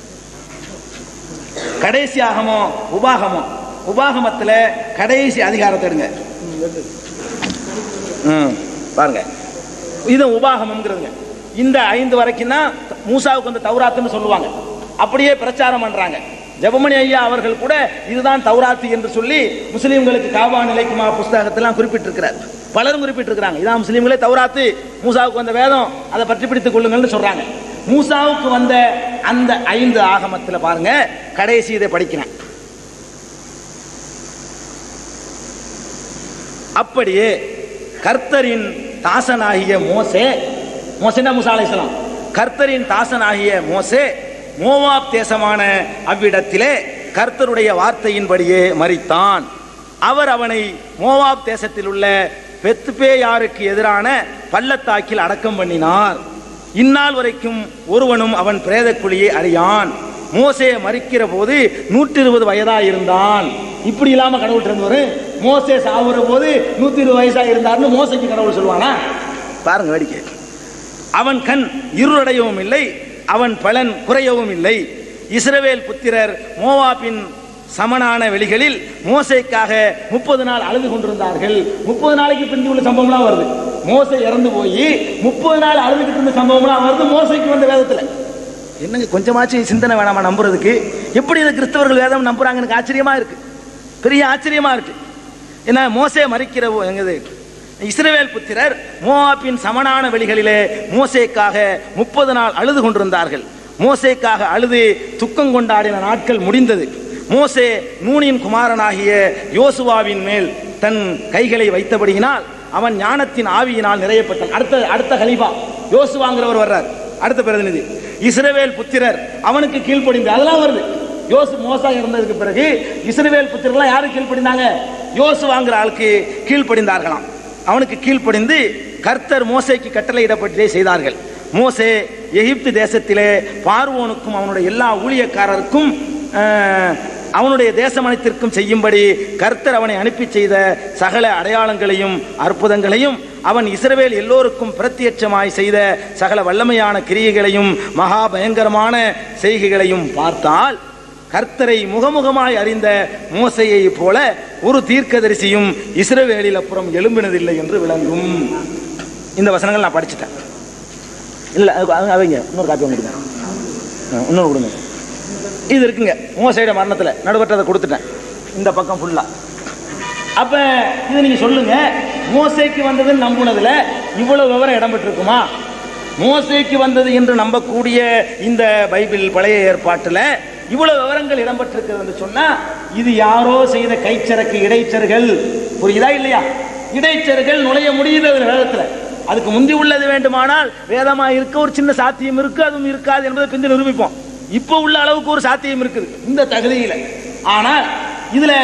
கடைசி ஆகமம் உபாகமம் உபாகமத்துல கடைசி அதிகாரத்தை எடுங்க ம், பாருங்க இது உபாகமம்ங்கிறதுங்க இந்த ஐந்து வரைக்கும் தான் மூசாவுக்கு வந்து தௌராத்துன்னு சொல்லுவாங்க அப்படியே பிரச்சாரம் பண்றாங்க ஜெபமணி ஐயா அவர்கள் கூட இதுதான் தௌராத்து என்று சொல்லி முஸ்லீம்களுக்கு காபா நிலைக்குமா புஸ்தகத்தெல்லாம் குறிப்பிட்டிருக்கிறார் பலரும் குறிப்பிட்டிருக்கிறாங்க இதான் முஸ்லீம்களே தௌராத்து மூசாவுக்கு வந்த வேதம் அதை பற்றி பிடித்துக் கொள்ளுங்கள்னு சொல்றாங்க மூசாவுக்கு வந்த அந்த ஐந்து ஆகமத்துல பாருங்க கடைசி இதை படிக்கிறேன் அப்படியே கர்த்தரின் தாசனாகிய மோசே மோசேனா மூசா அலைஹிஸ்ஸலாம் கர்த்தரின் தாசனாகிய மோசே மோவாப் தேசமான அவ்விடத்திலே கர்த்தருடைய வார்த்தையின்படியே மரித்தான் அவர் அவனை மோவாப் தேசத்தில் உள்ள பெத்துபேயாருக்கு எதிரான பள்ளத்தாக்கில் அடக்கம் பண்ணினார் இந்நாள் வரைக்கும் ஒருவனும் அவன் பிரேத குழியை அறியான் மோசே மறிக்கிற போது நூற்றி இருபது வயதா இருந்தான் இப்படி இல்லாம கடவுள் இருந்தவர் மோசே சாவுற போது நூத்தி இருபது வயசா இருந்தார்னு மோசைக்கு கடவுள் சொல்லுவானா பாருங்க வேடிக்கை அவன் கண் இருளடையவும் இல்லை அவன் பலன் குறையவும் இல்லை இஸ்ரவேல் புத்திரர் மோவாபின் சமனான வெளிகளில் மோசைக்காக முப்பது நாள் அழுது கொண்டிருந்தார்கள் முப்பது நாளைக்கு பிந்தி உள்ள சம்பவம்லாம் வருது மோசை இறந்து போய் முப்பது நாள் அழுதுகிட்டு இருந்த சம்பவம்லாம் வருது மோசைக்கு வந்த வேதத்துல என்னங்க கொஞ்சமாச்சும் சிந்தனை வேணாமா நம்புறதுக்கு எப்படி இந்த கிறிஸ்தவர்கள் வேதம் நம்புறாங்க எனக்கு ஆச்சரியமா இருக்கு பெரிய ஆச்சரியமா இருக்கு என்ன மோசே மறிக்கிற போ- எங்கது இஸ்ரவேல் புத்திரர் மோவாப்பின் சமனான வெளிகளிலே மோசேக்காக முப்பது நாள் அழுது கொண்டிருந்தார்கள் மோசேக்காக அழுது துக்கம் கொண்டாடின நாட்கள் முடிந்தது மோசே நூனின் குமாரனாகிய யோசுவாவின் மேல் தன் கைகளை வைத்தபடியினால் அவன் ஞானத்தின் ஆவியினால் நிறையப்பட்டான் அடுத்த அடுத்த கலிபா யோசுவாங்கிறவர் வர்றார் அடுத்த பிரதிநிதி இஸ்ரவேல் புத்திரர் அவனுக்கு கீழ்ப்படிந்து அதெல்லாம் வருது யோசு மோசா இருந்ததுக்கு பிறகு இஸ்ரவேல் புத்திரர்லாம் யாரு கீழ்ப்படிந்தாங்க யோசுவாங்கிற ஆளுக்கு கீழ்ப்படிந்தார்களாம் அவனுக்கு கீழ்ப்படிந்து கர்த்தர் மோசேக்கு கட்டளையிடப்பட்டே செய்தார்கள் மோசே எகிப்து தேசத்திலே பார்வோனுக்கும் அவனுடைய எல்லா ஊழியக்காரருக்கும் அஹ், அவனுடைய தேசம் அனைத்திற்கும் செய்யும்படி கர்த்தர் அவனை அனுப்பி செய்த சகல அடையாளங்களையும் அற்புதங்களையும் அவன் இஸ்ரவேல் எல்லோருக்கும் பிரத்யட்சமாய் செய்த சகல வல்லமையான கிரியைகளையும் மகா பயங்கரமான செய்கைகளையும் பார்த்தால் கர்த்தரை முகமுகமாய் அறிந்த மோசையை போல ஒரு தீர்க்கதரிசியும் இஸ்ரவேலில் அப்புறம் எழும்பினதில்லை என்று விளங்கும் இந்த வசனங்கள் நான் படிச்சுட்டேன் இல்ல அது- அது- அவங்க இன்னொரு காப்பி கொடுங்க ஆ, இன்னொரு கொடுங்க இது இருக்குங்க மோசையோட மரணத்துல நடுவற்றதை கொடுத்துட்டேன் இந்த பக்கம் ஃபுல்லா அப்ப இது நீங்க சொல்லுங்க மோசைக்கு வந்ததுன்னு நம்புனதுல இவ்வளவு விவரம் இடம்பெற்றிருக்குமா மோசைக்கு வந்தது என்று நம்பக்கூடிய இந்த பைபிள் பழைய ஏற்பாட்டுல இவ்வளவு விவரங்கள் இடம்பெற்றிருக்கிறது என்று சொன்னா இது யாரோ செய்த கைச்சரக்கு இடைச்சர்கள் புரியுதா இல்லையா இடைச்சர்கள் நுழைய முடியுது அதுல வேதத்துல அதுக்கு முந்தி உள்ளது வேண்டுமானால் வேதமா இருக்க ஒரு சின்ன சாத்தியம் இருக்கு அதுவும் இருக்காது என்பதை பிந்தி நிரூபிப்போம் இப்போ உள்ள அளவுக்கு ஒரு சாத்தியம் இருக்குது இந்த தகுதியில ஆனால் இதுல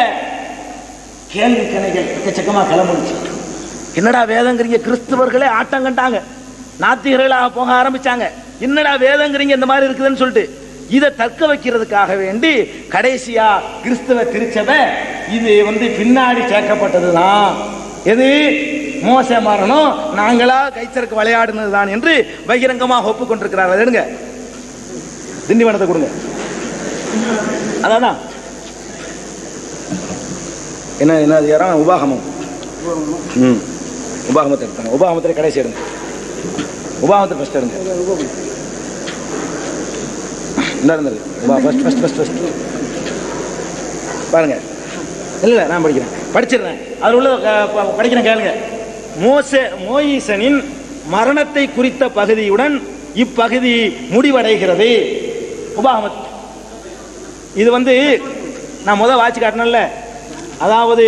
கேள்வி கணைகள் எக்கச்சக்கமா கிளம்புச்சு என்னடா வேதங்கிறீங்க கிறிஸ்தவர்களே ஆட்டம் கண்டாங்க நாத்திகர்களாக போக ஆரம்பிச்சாங்க என்னடா வேதங்கிறீங்க இந்த மாதிரி இருக்குதுன்னு சொல்லிட்டு இதை தக்க வைக்கிறதுக்காக வேண்டி கடைசியா கிறிஸ்தவ திருச்சபை இது வந்து பின்னாடி சேர்க்கப்பட்டதுதான் எது மோச மரணம் நாங்களா கைச்சருக்கு விளையாடுனது தான் என்று பகிரங்கமாக ஒப்புக்கொண்டிருக்கிறார் அதை எடுங்க திண்டிவனத்தை கொடுங்க அதான் என்ன என்ன அது யாரும் உபாகமம் ம் உபாகமத்தை எடுத்தாங்க உபாகமத்தில் கடைசி எடுங்க உபாகமத்தை ஃபர்ஸ்ட் எடுங்க இந்த இருந்தது உபா ஃபர்ஸ்ட் ஃபர்ஸ்ட் ஃபர்ஸ்ட் ஃபர்ஸ்ட் பாருங்க இல்லை நான் படிக்கிறேன் படிச்சிடுறேன் அதில் உள்ள அஹ், ப- படிக்கிறேன் கேளுங்க மோசே மோயிசனின் மரணத்தை குறித்த பகுதியுடன் இப்பகுதி முடிவடைகிறது உபாகமத் இது வந்து நான் முத வாட்சி காட்டினேன்ல அதாவது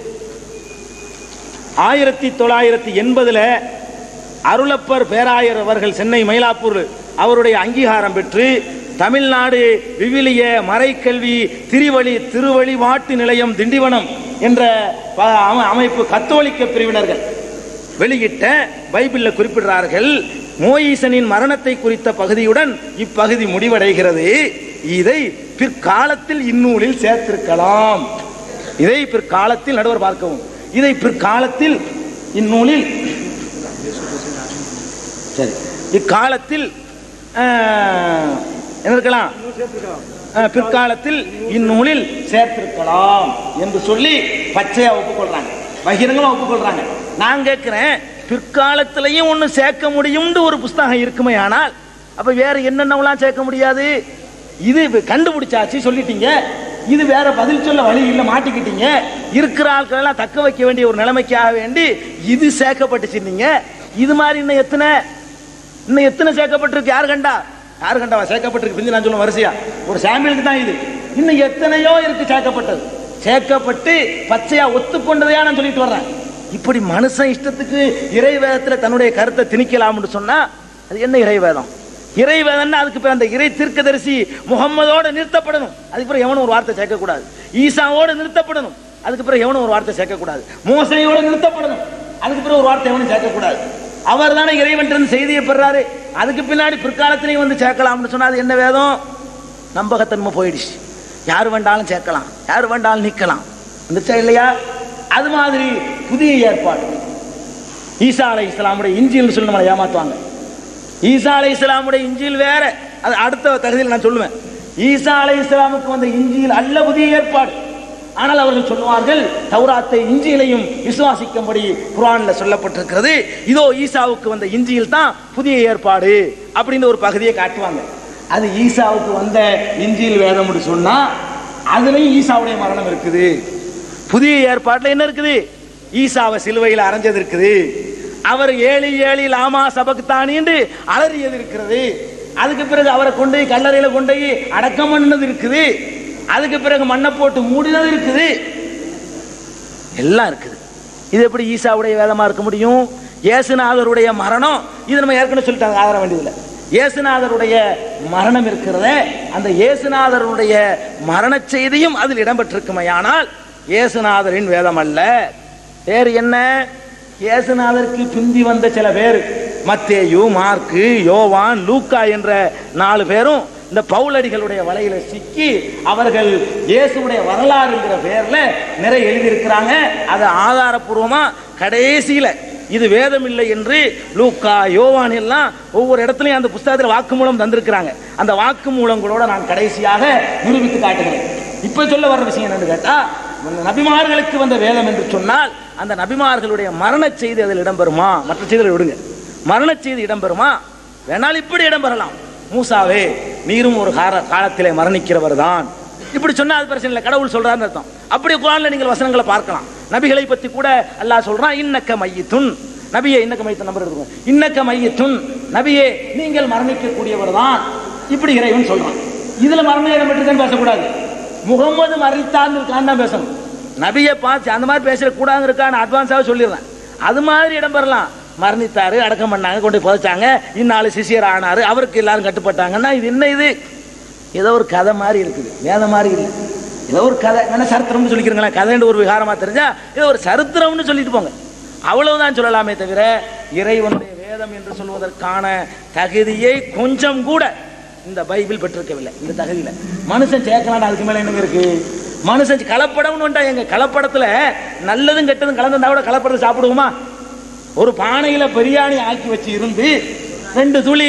ஆயிரத்தி தொள்ளாயிரத்தி எண்பதுல அருளப்பர் பேராயர் அவர்கள் சென்னை மயிலாப்பூர் அவருடைய அங்கீகாரம் பெற்று தமிழ்நாடு விவிலிய மறைக்கல்வி திருவழி திருவழிபாட்டு நிலையம் திண்டிவனம் என்ற ப- அம- அமைப்பு கத்தோலிக்க பிரிவினர்கள் வெளியிட்ட பைபிள்ல குறிப்பிடுறார்கள் மோயிசனின் மரணத்தை குறித்த பகுதியுடன் இப்பகுதி முடிவடைகிறது இதை பிற்காலத்தில் இந்நூலில் சேர்த்திருக்கலாம் இதை பிற்காலத்தில் நடுவர் பார்க்கவும் இதை பிற்காலத்தில் இந்நூலில் சரி இக்காலத்தில் ஆஹ், என்ன இருக்கலாம் ஆஹ், பிற்காலத்தில் இந்நூலில் சேர்த்திருக்கலாம் என்று சொல்லி பச்சையா ஒப்புக்கொள்றாங்க பகிரங்கமா ஒப்புக்கொள்றாங்க நான் கேட்கிறேன் பிற்காலத்திலையும் ஒண்ணு சேர்க்க முடியும்னு ஒரு புஸ்தகம் இருக்குமே ஆனால் அப்ப வேற என்னென்னலாம் சேர்க்க முடியாது இது இப்ப கண்டுபிடிச்சாச்சு சொல்லிட்டீங்க இது வேற பதில் சொல்ல வழி இல்ல மாட்டிக்கிட்டீங்க இருக்கிற ஆட்கள் எல்லாம் தக்க வைக்க வேண்டிய ஒரு நிலைமைக்காக வேண்டி இது சேர்க்கப்பட்டுச்சிருந்தீங்க இது மாதிரி இன்னும் எத்தனை இன்னும் எத்தனை சேர்க்கப்பட்டிருக்கு யார் கண்டா யார் கண்டாவா சேர்க்கப்பட்டிருக்கு பிந்தி நான் சொல்லுவேன் வரிசையா ஒரு சாம்பிளுக்கு தான் இது இன்னும் எத்தனையோ இருக்கு சேர்க்கப்பட்டது சேர்க்கப்பட்டு பச்சையா ஒத்துக்கொண்டதையா நான் சொல்லிட்டு வர்றேன் இப்படி மனுஷன் இஷ்டத்துக்கு இறை வேதத்துல தன்னுடைய கருத்தை திணிக்கலாம்னு சொன்னா அது என்ன இறை வேதம் இறை வேதம்னா அதுக்கு பேர் அந்த இறை தீர்க்கதரிசி முகம்மதோட நிறுத்தப்படணும் அதுக்கு பிறகு எவனும் ஒரு வார்த்தை சேர்க்கக்கூடாது ஈசாவோட நிறுத்தப்படணும் அதுக்கு பிறகு எவனும் ஒரு வார்த்தை சேர்க்கக்கூடாது மோசையோட நிறுத்தப்படணும் அதுக்கு பிறகு ஒரு வார்த்தை எவனும் சேர்க்கக்கூடாது அவர் தானே இறைவன் செய்தியை பெறாரு அதுக்கு பின்னாடி பிற்காலத்திலையும் வந்து சேர்க்கலாம்னு சொன்னா அது என்ன வேதம் நம்பகத்தன்மை போயிடுச்சு யார் வேண்டாலும் சேர்க்கலாம் யார் வேண்டாலும் நிற்கலாம் வந்துச்சா இல்லையா அது மாதிரி புதிய ஏற்பாடு ஈசா அலை இஸ்லாமுடைய இஞ்சில்னு சொல்லி நம்மளை ஏமாத்துவாங்க ஈசா அலை இஸ்லாமுடைய இஞ்சில் வேற அது அடுத்த தகுதியில் நான் சொல்லுவேன் ஈசா அலை இஸ்லாமுக்கு வந்த இஞ்சியில் அல்ல புதிய ஏற்பாடு ஆனால் அவர்கள் சொல்லுவார்கள் தௌராத்தை இஞ்சியிலையும் விசுவாசிக்கும்படி குர்ஆன்ல சொல்லப்பட்டிருக்கிறது இதோ ஈசாவுக்கு வந்த இஞ்சியில் தான் புதிய ஏற்பாடு அப்படின்னு ஒரு பகுதியை காட்டுவாங்க அது ஈசாவுக்கு வந்த இஞ்சில் வேதம் சொன்னா அதுலயும் ஈசாவுடைய மரணம் இருக்குது புதிய ஏற்பாட்டுல என்ன இருக்குது ஈசாவை சிலுவையில் அரைஞ்சது இருக்குது அவர் ஏழி ஏழி லாமா சபக்தானின்னு அலறியது இருக்கிறது அதுக்கு பிறகு அவரை கொண்டு போய் கல்லறையில கொண்டு போய் அடக்கம் பண்ணது இருக்குது அதுக்கு பிறகு மண்ணை போட்டு மூடினது இருக்குது எல்லாம் இருக்குது இது எப்படி ஈசாவுடைய வேதமா இருக்க முடியும் இயேசுநாதருடைய மரணம் இது நம்ம ஏற்கனவே சொல்லிட்டாங்க ஆதர வேண்டியதில்லை இயேசுநாதருடைய மரணம் இருக்கிறதே அந்த இயேசுநாதருடைய மரண செய்தியும் அதில் இடம்பெற்றிருக்குமையானால் இயேசுநாதரின் வேதம் அல்ல வேறு என்ன இயேசுநாதருக்கு பிந்தி வந்த சில பேர் மத்தேயு மார்க்கு யோவான் லூக்கா என்ற நாலு பேரும் இந்த பவுலடிகளுடைய வலையில சிக்கி அவர்கள் இயேசுடைய வரலாறுங்கிற பேர்ல நிறைய எழுதியிருக்கிறாங்க அது ஆதாரப்பூர்வமா கடைசியில இது வேதம் இல்லை என்று லூக்கா யோவான் எல்லாம் ஒவ்வொரு இடத்துலயும் அந்த புஸ்தகத்தில் வாக்குமூலம் தந்திருக்கிறாங்க அந்த வாக்குமூலங்களோட நான் கடைசியாக நிரூபித்து காட்டுகிறேன் இப்ப சொல்ல வர்ற விஷயம் என்னன்னு கேட்டா இந்த நபிமார்களுக்கு வந்த வேதம் என்று சொன்னால் அந்த நபிமார்களுடைய மரண செய்தி அதில் இடம்பெறுமா மற்ற செய்திகளை விடுங்க மரண செய்தி இடம்பெறுமா வேணால் இப்படி இடம்பெறலாம் மூசாவே நீரும் ஒரு கார காலத்திலே மரணிக்கிறவர் தான் இப்படி சொன்னா அது பிரச்சனை இல்லை கடவுள் சொல்றாருன்னு அர்த்தம் அப்படி குரான்ல நீங்கள் வசனங்களை பார்க்கலாம் நபிகளை பத்தி கூட அல்லாஹ் சொல்றான் இன்னக்க மையத்துன் நபியே இன்னக்க மையத்துன் நம்பர் இருக்கும் இன்னக்க மையத்துன் நபியே நீங்கள் மரணிக்கக்கூடியவர் தான் இப்படி இறைவன் சொல்றான் இதுல மரண இடம் மட்டும் பேசக்கூடாது முகமது மரணித்தார்னு இருக்கான்னு தான் பேசணும் நபியை பார்த்து அந்த மாதிரி பேசக்கூடாதுன்னு இருக்கான்னு அட்வான்ஸாக சொல்லிடுறேன் அது மாதிரி இடம் பெறலாம் மரணித்தாரு அடக்கம் பண்ணாங்க கொண்டு போய் புதைச்சாங்க இந்நாலு சிஷியர் ஆனாரு அவருக்கு எல்லாரும் கட்டுப்பட்டாங்கன்னா இது என்ன இது ஏதோ ஒரு கதை மாதிரி இருக்குது வேத மாதிரி இல்லை ஏதோ ஒரு கதை வேணா சரித்திரம்னு சொல்லிக்கிறீங்களா கதைன்னு ஒரு விகாரமா தெரிஞ்சா ஏதோ ஒரு சரித்திரம்னு சொல்லிட்டு போங்க அவ்வளவுதான் சொல்லலாமே தவிர இறைவனுடைய வேதம் என்று சொல்வதற்கான தகுதியை கொஞ்சம் கூட இந்த பைபிள் பெற்றிருக்கவில்லை இந்த தகுதியில மனுஷன் சேர்க்கலாம் அதுக்கு மேல என்ன இருக்கு மனுஷன் கலப்படம்னு வந்துட்டா எங்க கலப்படத்துல நல்லதும் கெட்டதும் கலந்துருந்தா கூட கலப்படத்தை சாப்பிடுவோமா ஒரு பானையில பிரியாணி ஆக்கி வச்சு இருந்து ரெண்டு துளி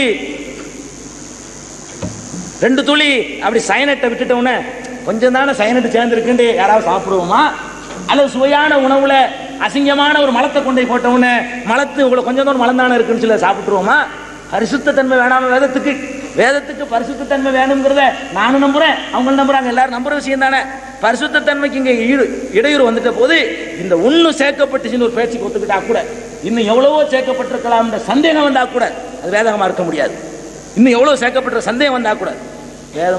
ரெண்டு துளி அப்படி சயனட்டை விட்டுட்டோன்னே கொஞ்சம் தானே சயனட்டு சேர்ந்துருக்குன்னு யாராவது சாப்பிடுவோமா அல்லது சுவையான உணவுல அசிங்கமான ஒரு மலத்தை கொண்டு போய் போட்ட உடனே மலத்து உங்களுக்கு கொஞ்சம் தூரம் மலம் தானே இருக்குன்னு சொல்லி சாப்பிட்டுருவோமா பரிசுத்த தன்மை வேணாம வேதத்துக்கு வேதத்துக்கு பரிசுத்த தன்மை வேணுங்கிறத நானும் நம்புறேன் அவங்க நம்புறாங்க எல்லாரும் நம்புற விஷயம் தானே பரிசுத்த தன்மைக்கு இங்க ஈடு- இடையூறு வந்துட்ட போது இந்த ஒண்ணு சேர்க்கப்பட்டுச்சுன்னு ஒரு பேச்சுக்கு ஒத்துக்கிட்டா கூட இன்னும் எவ்வளவோ சேர்க்கப்பட்டிருக்கலாம் சந்தேகம் வந்தா கூட அது வேதகமா இருக்க முடியாது இன்னும் எவ்வளவு சேர்க்கப்பட்ட சந்தேகம் வந்தா கூட வேதம்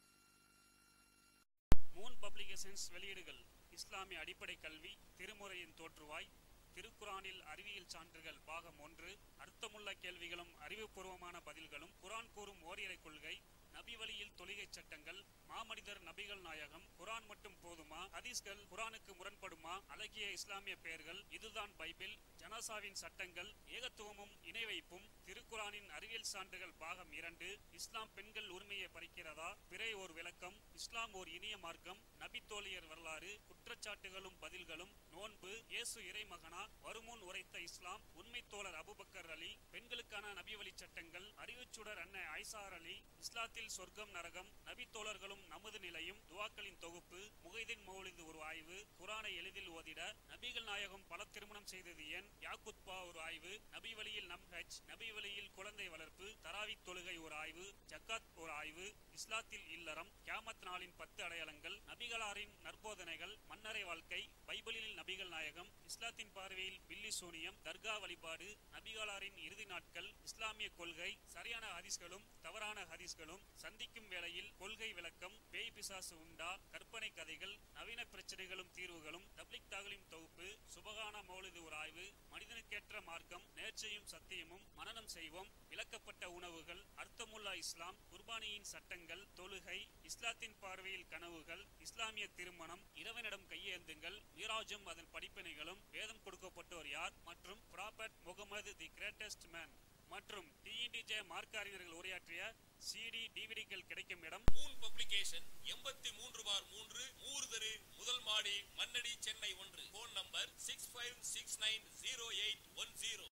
மூன் பப்ளிகேஷன்ஸ் வெளியீடுகள் இஸ்லாமிய அடிப்படை கல்வி திருமுறையின் தோற்றுவாய் திருக்குரானில் அறிவியல் சான்றுகள் பாகம் ஒன்று அர்த்தமுள்ள கேள்விகளும் அறிவுபூர்வமான பதில்களும் குரான் கூறும் ஓரிரை கொள்கை நபி வழியில் தொழுகை சட்டங்கள் மாமனிதர் நபிகள் நாயகம் குரான் மட்டும் போதுமா ஹதீஸ்கள் குரானுக்கு முரண்படுமா அழகிய இஸ்லாமிய பெயர்கள் இதுதான் பைபிள் ஜனாசாவின் சட்டங்கள் ஏகத்துவமும் இணை வைப்பும் திருக்குரானின் அறிவியல் சான்றுகள் பாகம் இரண்டு இஸ்லாம் பெண்கள் உரிமையை பறிக்கிறதா பிறை ஓர் விளக்கம் இஸ்லாம் ஓர் இனிய மார்க்கம் நபி தோழியர் வரலாறு குற்றச்சாட்டுகளும் பதில்களும் நோன்பு இயேசு இறைமகனா வருமுன் உரைத்த இஸ்லாம் உண்மை தோழர் அபுபக்கர் அலி பெண்களுக்கான நபி வழி சட்டங்கள் அறிவுச்சுடர் அன்னை ஐசார் அலி இஸ்லாத்தில் சொர்க்கம் நரகம் நபி தோழர்களும் நமது நிலையும் துவாக்களின் தொகுப்பு முகைதீன் மௌலிது ஒரு ஆய்வு குரானை எளிதில் ஓதிட நபிகள் நாயகம் பல திருமணம் செய்தது ஏன் யாக்குத்பா ஒரு ஆய்வு நபி வழியில் நம் ஹஜ் நபி வழியில் குழந்தை வளர்ப்பு தராவி தொழுகை ஒரு ஆய்வு ஜக்காத் ஒரு ஆய்வு இஸ்லாத்தில் இல்லறம் கியாமத் நாளின் பத்து அடையாளங்கள் நபிகளாரின் நற்போதனைகள் மன்னரை வாழ்க்கை பைபிளில் நபிகள் நாயகம் இஸ்லாத்தின் பார்வையில் பில்லி சூனியம் தர்கா வழிபாடு நபிகளாரின் இறுதி நாட்கள் இஸ்லாமிய கொள்கை சரியான ஹதீஸ்களும் தவறான ஹதீஸ்களும் சந்திக்கும் வேளையில் கொள்கை விளக்கம் பேய் பிசாசு உண்டா கற்பனை கதைகள் நவீன பிரச்சனைகளும் தீர்வுகளும் தப்லிக் தாகலின் தொகுப்பு சுபகான மௌலிது ஒரு ஆய்வு மனிதனுக்கேற்ற மார்க்கம் நேர்ச்சையும் சத்தியமும் மனனம் செய்வோம் விளக்கப்பட்ட உணவுகள் அர்த்தமுல்லா இஸ்லாம் குர்பானியின் சட்டங்கள் தொழுகை இஸ்லாத்தின் பார்வையில் கனவுகள் இஸ்லாமிய திருமணம் இறைவனிடம் கையேந்துங்கள் மீராஜும் அதன் படிப்பினைகளும் வேதம் கொடுக்கப்பட்டோர் யார் மற்றும் prophet Muhammad the greatest man மற்றும் டிஇடிஜே மார்க்க அறிஞர்கள் உரையாற்றிய சிடி டிவிடிகள் கிடைக்கும் இடம் மூன் பப்ளிகேஷன் எண்பத்தி மூன்று பார் மூன்று மூர்தரு முதல் மாடி மன்னடி சென்னை ஒன்று phone number six five six nine zero eight one zero